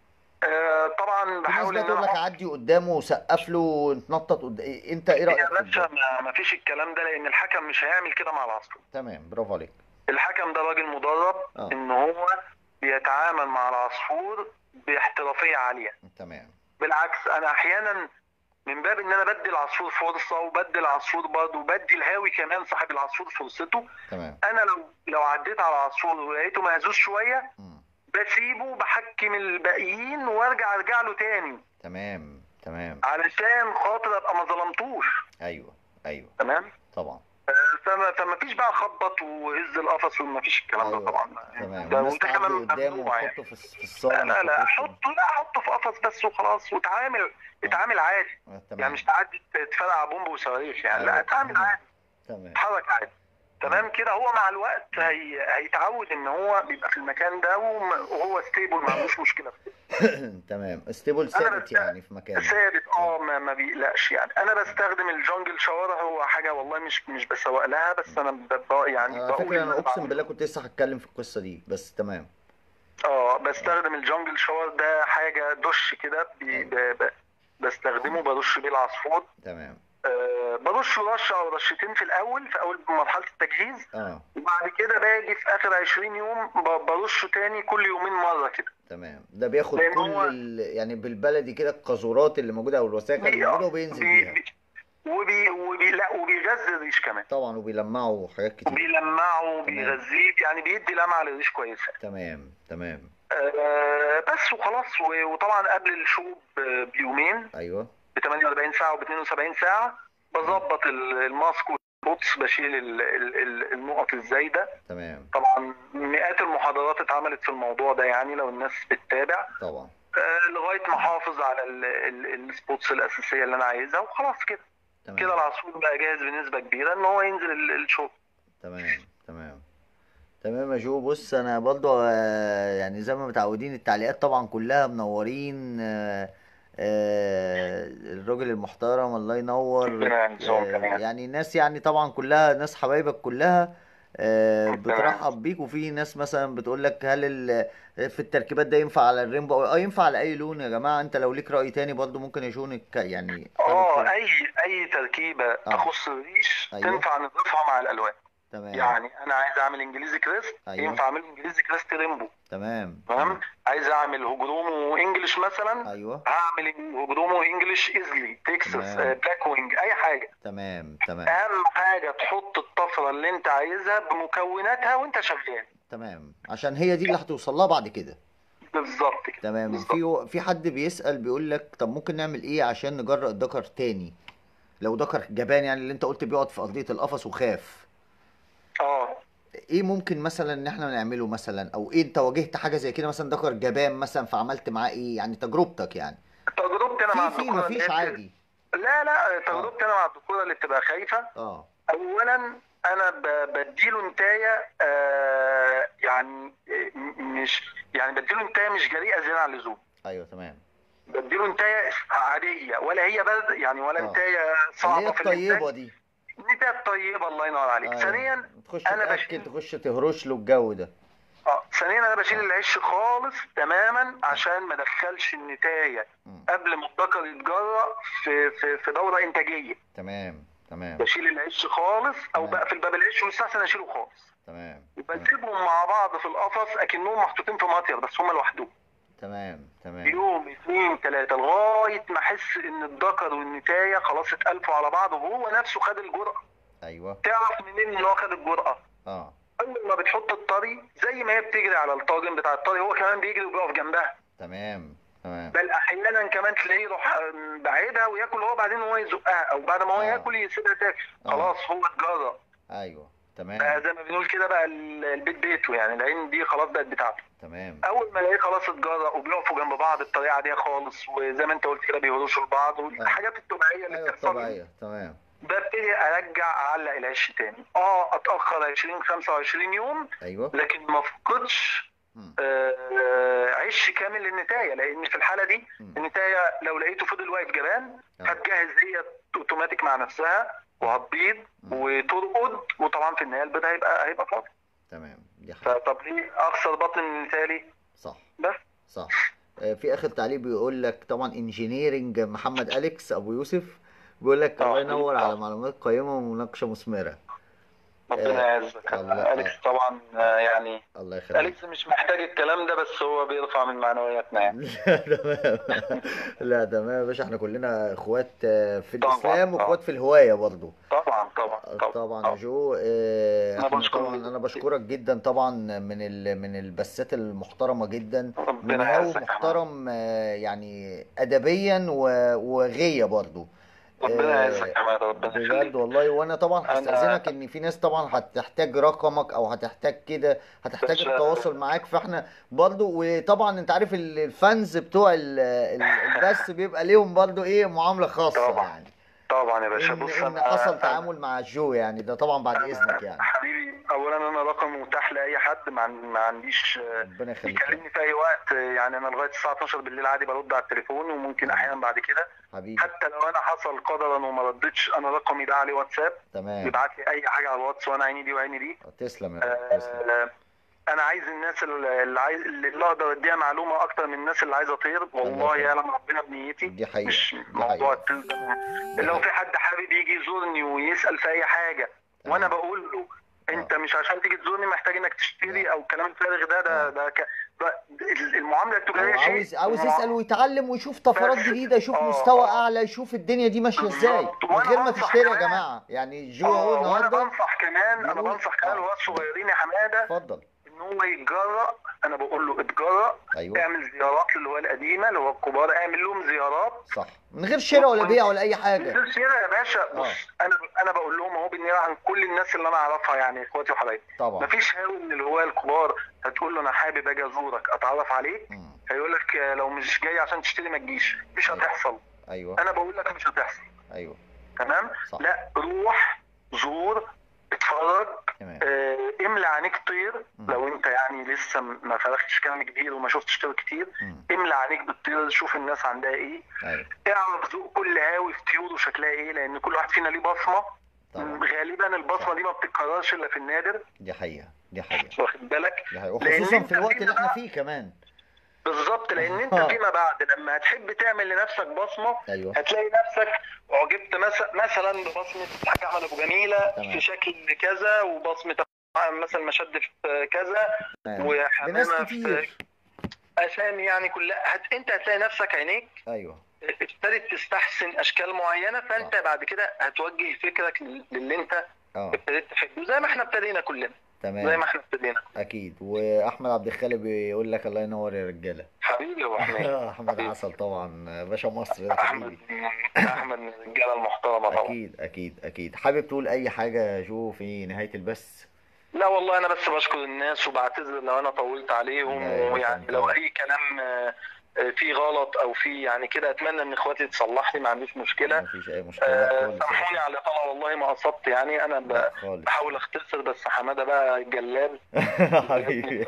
آه طبعا في ناس بحاول بقى ان تقول لك انا عدي قدامه وسقف له ونتنطط قد... إيه؟ انت ايه رايك يا في باشا ده؟ ما ما فيش الكلام ده لان الحكم مش هيعمل كده مع العصفور تمام برافو عليك الحكم ده راجل مدرب آه. ان هو بيتعامل مع العصفور باحترافيه عاليه تمام بالعكس انا احيانا من باب ان انا بدي العصفور فرصه وبدي العصفور برضه وبدي الهاوي كمان صاحب العصفور فرصته تمام انا لو لو عديت على العصفور ولقيته مهزوز شويه مم. بسيبه بحكم الباقيين وارجع ارجع له تاني تمام تمام علشان خاطر ابقى ما ظلمتوش ايوه ايوه تمام طبعا آه، فما فما فيش بقى خبط وهز القفص وما فيش الكلام ده ايوه طبعا تمام ده والناس وده تعدي كمان قدامه ممنوع يعني وتحطه في الس- في الصاله لا ما لا لا تحطوش حطه لا حطه في قفص بس وخلاص وتعامل اتعامل عادي آه، يعني تمام مش تعدي تفرقع بومب وصواريخ يعني أيوة. لا اتعامل تمام. عادي تمام اتحرك عادي تمام كده هو مع الوقت هي... هيتعود ان هو بيبقى في المكان ده وم- وهو ستيبل ما عندوش مشكله في كده. تمام ستيبل ثابت بست- يعني في مكانه ثابت اه ما, ما بيقلقش يعني انا بستخدم الجونجل شاور هو حاجه والله مش مش بسوق لها بس انا ب... ب... يعني على بقول فكره إن انا اقسم بعمل- بالله كنت لسه هتكلم في القصه دي بس تمام اه بستخدم الجونجل شاور ده حاجه دش كده بي... ب... ب... بستخدمه برش بيه العصفور تمام أه برش رشه او رشتين في الاول في اول مرحله التجهيز اه وبعد كده باجي في اخر 20 يوم ب- برشه تاني كل يومين مره كده تمام ده بياخد لأن كل هو- ال... يعني بالبلدي كده القاذورات اللي موجوده او الوساخه اللي موجوده وبينزل بي- بيها بي- وبي وبي لا وبيغذي الريش كمان طبعا وبيلمعوا حاجات كتير وبيلمعه وبيغذيه يعني بيدي لمعه للريش كويسه تمام تمام أه بس وخلاص و- وطبعا قبل الشوب آه، بيومين ايوه ب 48 ساعه وب 72 ساعه بظبط ال- الماسك والبوتس بشيل ال- ال- ال- النقط الزايده تمام طبعا مئات المحاضرات اتعملت في الموضوع ده يعني لو الناس بتتابع طبعا آه، لغايه ما احافظ على ال- ال- السبوتس الاساسيه اللي انا عايزها وخلاص كده كده تمام العصفور بقى جاهز بنسبه كبيره ان هو ينزل ال- الشغل تمام تمام تمام يا جو بص انا برضو آه، يعني زي ما متعودين التعليقات طبعا كلها منورين آه، آه، الراجل المحترم الله ينور ربنا ينصرهم آه، كمان. يعني الناس يعني طبعا كلها ناس حبايبك كلها آه، ربنا بترحب بيك وفي ناس مثلا بتقول لك هل ال- في التركيبات ده ينفع على الرينبو اه ينفع على اي لون يا جماعة انت لو ليك رأي تاني برضو ممكن يشونك يعني حابب اه كده. اي اي تركيبه تخص الريش أيوه. تنفع نضيفها مع الالوان تمام يعني انا عايز اعمل انجليزي كريست أيوه. ينفع اعمل انجليزي كريست ريمبو تمام تمام عايز اعمل هجرومو انجلش مثلا ايوه هعمل هجرومو انجلش ايزلي تكساس تمام. آه، بلاك وينج اي حاجه تمام تمام اهم حاجه تحط الطفره اللي انت عايزها بمكوناتها وانت شغال تمام عشان هي دي اللي هتوصل لها بعد كده بالظبط كده تمام بالظبط. في في حد بيسأل بيقول لك طب ممكن نعمل ايه عشان نجرأ الدكر تاني لو دكر جبان يعني اللي انت قلت بيقعد في ارضية القفص وخاف اه ايه ممكن مثلا ان احنا نعمله مثلا او ايه انت واجهت حاجة زي كده مثلا دكر جبان مثلا فعملت معاه ايه يعني تجربتك يعني تجربتي انا مع في في الدكتوره اللي مفيش هي عادي لا لا تجربتي انا مع الدكتوره اللي بتبقى خايفه اه اولا انا ب- بديله نتايه آه يعني آه، مش يعني بديله نتايه مش جريئه زياده عن اللزوم ايوه تمام بديله نتايه عاديه ولا هي برد يعني ولا آه. نتايه اللي هي صعبه في الطيبة الانتاج دي نتايه طيبه الله ينور عليك أيوة. ثانيا تخش أنا تأكل بشيل- تخش تهرش له الجو ده اه ثانيا انا بشيل العش خالص تماما عشان ما ادخلش النتايه مم. قبل ما الذكر يتجرأ في في في دوره انتاجيه تمام تمام بشيل العش خالص او تمام. بقفل باب العش ومستحسن اشيله خالص تمام تمام وبسيبهم مع بعض في القفص اكنهم محطوطين في مطير بس هم لوحدهم تمام تمام يوم اثنين ثلاثة لغاية ما احس ان الذكر والنتاية خلاص اتألفوا على بعض وهو نفسه خد الجرأة ايوه تعرف منين ان هو خد الجرأة اه اول ما بتحط الطري زي ما هي بتجري على الطاجن بتاع الطري هو كمان بيجري وبيقف جنبها تمام تمام بل احيانا كمان تلاقيه يروح بعيدها وياكل هو بعدين هو يزقها او بعد ما هو آه. ياكل يسيبها تاكل آه. خلاص هو اتجرأ ايوه بقى تمام زي ما بنقول كده بقى ال- البيت بيته يعني العين دي خلاص بقت بتاعته تمام اول ما الاقيه خلاص اتجرأ وبيقفوا جنب بعض بطريقه عاديه خالص وزي ما انت قلت كده بيهرشوا لبعض والحاجات الطبيعيه اللي ايوه بتحصل الطبيعية تمام ببتدي ارجع اعلق العش تاني اه اتاخر 20 25 يوم ايوه لكن ما افقدش مم. آه، عش كامل للنتايه لان في الحاله دي مم. النتايه لو لقيته فضل واقف جبان آه. هتجهز هي اوتوماتيك مع نفسها وهتبيض مم. وترقد وطبعا في النهايه البيض هيبقى هيبقى فاضي تمام دي حاجة فطب ليه اخسر بطن النتايه ليه؟ صح بس صح آه، في اخر تعليق بيقول لك طبعا انجينيرنج محمد اليكس ابو يوسف بيقول لك آه. الله ينور على معلومات قيمة ومناقشة مثمرة ربنا يعزك الله- اليكس طبعا آه، يعني الله يخليك اليكس مش محتاج الكلام ده بس هو بيرفع من معنوياتنا يعني لا تمام لا تمام يا باشا احنا كلنا اخوات آه، في طبعاً، الاسلام طبعاً. واخوات في الهواية برضو طبعا طبعا طبعا طبعا يا جو آه، أنا احنا بشكرك. طبعا انا بشكرك جدا طبعا من ال من البثات المحترمه جدا من ربنا هو يعزك يا أحمد. محترم آه، يعني ادبيا و- وغيه برضو ربنا آه، يعزك يا حماده ربنا بجد يخليك والله وانا طبعا أنا- هستأذنك ان في ناس طبعا هتحتاج رقمك او هتحتاج كده هتحتاج باشا. التواصل معاك فاحنا برضو وطبعا انت عارف ال- الفانز بتوع ال- ال- البث بيبقى ليهم برضو ايه معاملة خاصة طبعا. يعني طبعا يا باشا ان بص ان انا حصل أنا- تعامل مع جو يعني ده طبعا بعد اذنك يعني حبيبي اولا انا رقم متاح لاي حد ما, عن- ما عنديش آه، ربنا يخليك يكلمني في اي وقت آه، يعني انا لغايه الساعه 12 بالليل عادي برد على التليفون وممكن احيانا بعد كده حبيبي حتى لو انا حصل قدرا وما ردتش انا رقمي ده عليه واتساب تمام يبعت لي اي حاجه على الواتس وانا عيني دي وعيني دي تسلم يا رب تسلم آه، انا عايز الناس اللي اللي عايز اللي اقدر اديها معلومه اكتر من الناس اللي عايزه اطير والله الله يعلم ربنا بنيتي دي حقيقة مش دي موضوع حقيقة الطير ده دي لو حقيقة في حد حابب يجي يزورني ويسال في اي حاجه وانا تمام بقول له اه انت مش عشان تيجي تزورني محتاج انك تشتري لا او الكلام الفارغ ده ده اه ده, ك... ده المعامله هو التجاريه شيء عاوز عاوز ومع... يسأل ويتعلم ويشوف طفرات بس جديدة يشوف اه مستوى اه أعلى يشوف الدنيا دي ماشية ازاي بالظبط من وانا غير ما بنصح تشتري يا كمان جماعة يعني جو اهو اه وانا النهاردة بنصح كمان انا بيقول بنصح كمان اه الولاد الصغيرين يا حماده اتفضل ان هو يتجرأ انا بقول له اتجرأ ايوه اعمل زيارات اللي هو القديمه اللي هو الكبار اعمل لهم زيارات صح من غير شراء ولا وكنت بيع ولا اي حاجة نزل سيرة يا باشا اه بص انا انا بقول لهم اهو بالنيابه عن كل الناس اللي انا اعرفها يعني اخواتي وحبايبي طبعا مفيش هاوي من الهواة الكبار هتقول له انا حابب اجي ازورك اتعرف عليك مم. هيقول لك آه، لو مش جاي عشان تشتري ما تجيش مش ايوه هتحصل ايوه انا بقول لك مش هتحصل ايوه تمام صح لا روح زور اتفرج تمام آه، املى عينيك طير مم. لو انت يعني لسه م- ما فرختش كلام كبير وما شفتش طير كتير مم. املى عينيك بالطير شوف الناس عندها ايه ايوه اعرف ذوق كل هاوي في طيور وشكلها ايه لان كل واحد فينا ليه بصمه طبعا غالبا البصمه صح دي ما بتتكررش الا في النادر دي حقيقة دي حقيقة واخد بالك دي حقيقة لان وخصوصا انت في الوقت فيما اللي احنا بعد فيه كمان بالظبط لان انت اه فيما بعد لما هتحب تعمل لنفسك بصمه ايوه هتلاقي نفسك اعجبت مثلا مثلا ببصمه الحاج احمد ابو جميله في تمام شكل كذا وبصمه مثلا مشد في كذا تمام بناس وحمامه في كتير اسامي يعني كلها هت... انت هتلاقي نفسك عينيك ايوه ابتدت تستحسن اشكال معينه صح فانت بعد كده هتوجه فكرك لل- للي انت اه ابتديت تحبه زي ما احنا ابتدينا كلنا زي ما تمام احنا ابتدينا اكيد واحمد عبد الخالق بيقول لك الله ينور يا رجاله حبيبي يا ابو حميد احمد حبيبي عسل طبعا باشا مصر ده احمد حبيبي احمد من الرجاله المحترمه طبعا اكيد اكيد اكيد حابب تقول اي حاجه جو في نهايه البث لا والله انا بس بشكر الناس وبعتذر لو انا طولت عليهم لا يا باشا ويعني انت لو اي كلام آه، آه، فيه غلط او فيه يعني كده اتمنى ان اخواتي تصلح لي ما عنديش مشكله مفيش اي مشكله آه، خالص يا سامحوني باشا على طبعا والله ما قصدت يعني انا لا ب- خالص بحاول اختصر بس حماده بقى جلاب حبيبي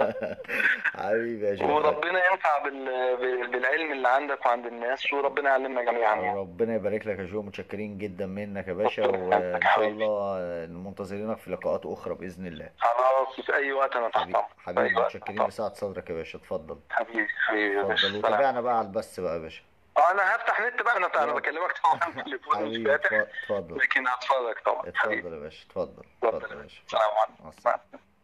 حبيبي يا جو وربنا ينفع بال- بال- بالعلم اللي عندك وعند الناس وربنا يعلمنا جميعا يعني ربنا يبارك لك يا جو متشكرين جدا منك يا باشا ربنا يخليك وان يا شاء حبيبي الله منتظرينك في لقاءات اخرى باذن الله خلاص في اي وقت انا تحت حبيبي امرك في حبيبي اي وقت متشكرين طبعا لسعة صدرك يا باشا اتفضل حبيبي حبيبي يا باشا اتفضل سلام وتابعنا بقى على البث بقى يا باشا انا هفتح نت بقى انا انا يلا بكلمك طبعا التليفون مش حبيبي فاتح اتف- اتفضل لكن هتفرج طبعا حبيبي اتفضل يا باشا اتفضل اتفضل اتفضل يا يا باشا باشا السلام عليكم مع مع السلامة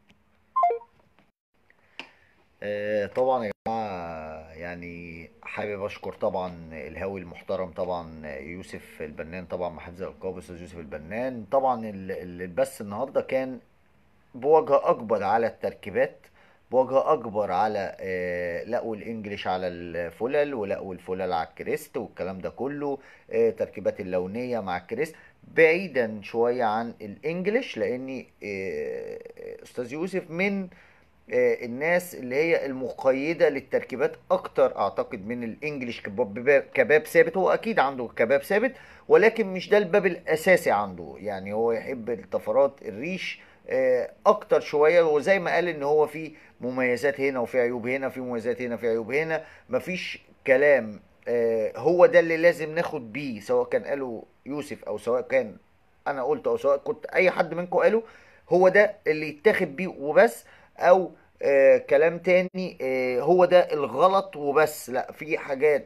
آه، طبعا يا جماعة يعني حابب أشكر طبعا الهاوي المحترم طبعا يوسف البنان طبعا محافظ الألقاب أستاذ يوسف البنان طبعا ال- ال- البث النهاردة كان بوجه أكبر على التركيبات بوجه أكبر على آه، لقوا الإنجليش على الفلل ولقوا الفلل على الكريست والكلام ده كله آه، تركيبات اللونية مع الكريست بعيدا شوية عن الإنجليش لأني آه، أستاذ يوسف من آه، الناس اللي هي المقيدة للتركيبات أكتر أعتقد من الإنجليش كباب بباب- كباب ثابت هو أكيد عنده كباب ثابت ولكن مش ده الباب الأساسي عنده يعني هو يحب الطفرات الريش آه، أكتر شوية وزي ما قال إن هو في مميزات هنا وفي عيوب هنا في مميزات هنا في عيوب هنا مفيش كلام آه، هو ده اللي لازم ناخد بيه سواء كان قاله يوسف أو سواء كان أنا قلت أو سواء كنت أي حد منكم قاله هو ده اللي يتاخد بيه وبس او آه كلام تاني آه هو ده الغلط وبس لا في حاجات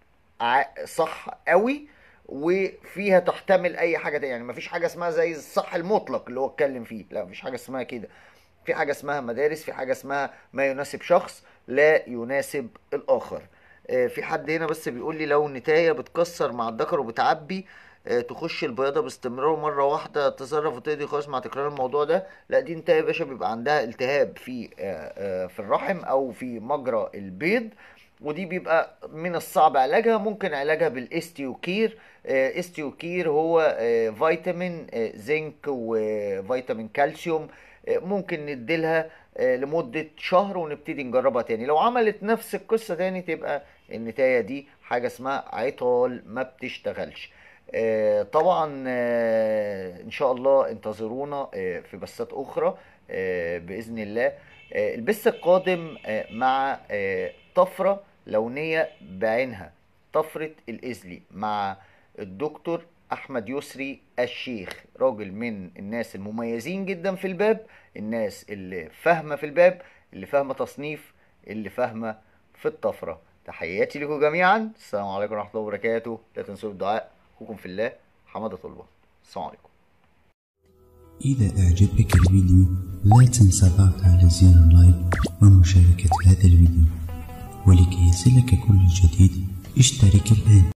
ع- صح قوي وفيها تحتمل اي حاجه تانية يعني مفيش حاجه اسمها زي الصح المطلق اللي هو اتكلم فيه لا مفيش حاجه اسمها كده في حاجه اسمها مدارس في حاجه اسمها ما يناسب شخص لا يناسب الاخر آه، في حد هنا بس بيقول لي لو النتايه بتكسر مع الذكر وبتعبي آه، تخش البياضه باستمرار مره واحده تتصرف وتقضي خالص مع تكرار الموضوع ده لا دي نتايه يا باشا بيبقى عندها التهاب في آه، آه، في الرحم او في مجرى البيض ودي بيبقى من الصعب علاجها ممكن علاجها بالاستيوكير آه، استيوكير هو آه، فيتامين آه، زنك وفيتامين كالسيوم آه، ممكن نديلها آه، لمدة شهر ونبتدي نجربها تاني لو عملت نفس القصة تاني تبقى النتاية دي حاجة اسمها عطال ما بتشتغلش آه، طبعا آه، ان شاء الله انتظرونا آه، في بثات اخرى آه، باذن الله آه، البث القادم آه، مع آه، طفرة لونية بعينها طفرة الإزلي مع الدكتور احمد يسري الشيخ راجل من الناس المميزين جدا في الباب الناس اللي فاهمه في الباب اللي فاهمه تصنيف اللي فاهمه في الطفره تحياتي لكم جميعا السلام عليكم ورحمه الله وبركاته لا تنسوا الدعاء اخوكم في الله حماده طلبه السلام عليكم إذا أعجبك الفيديو لا تنسى الضغط على زر اللايك ومشاركة هذا الفيديو ولكي يصلك كل جديد اشترك الآن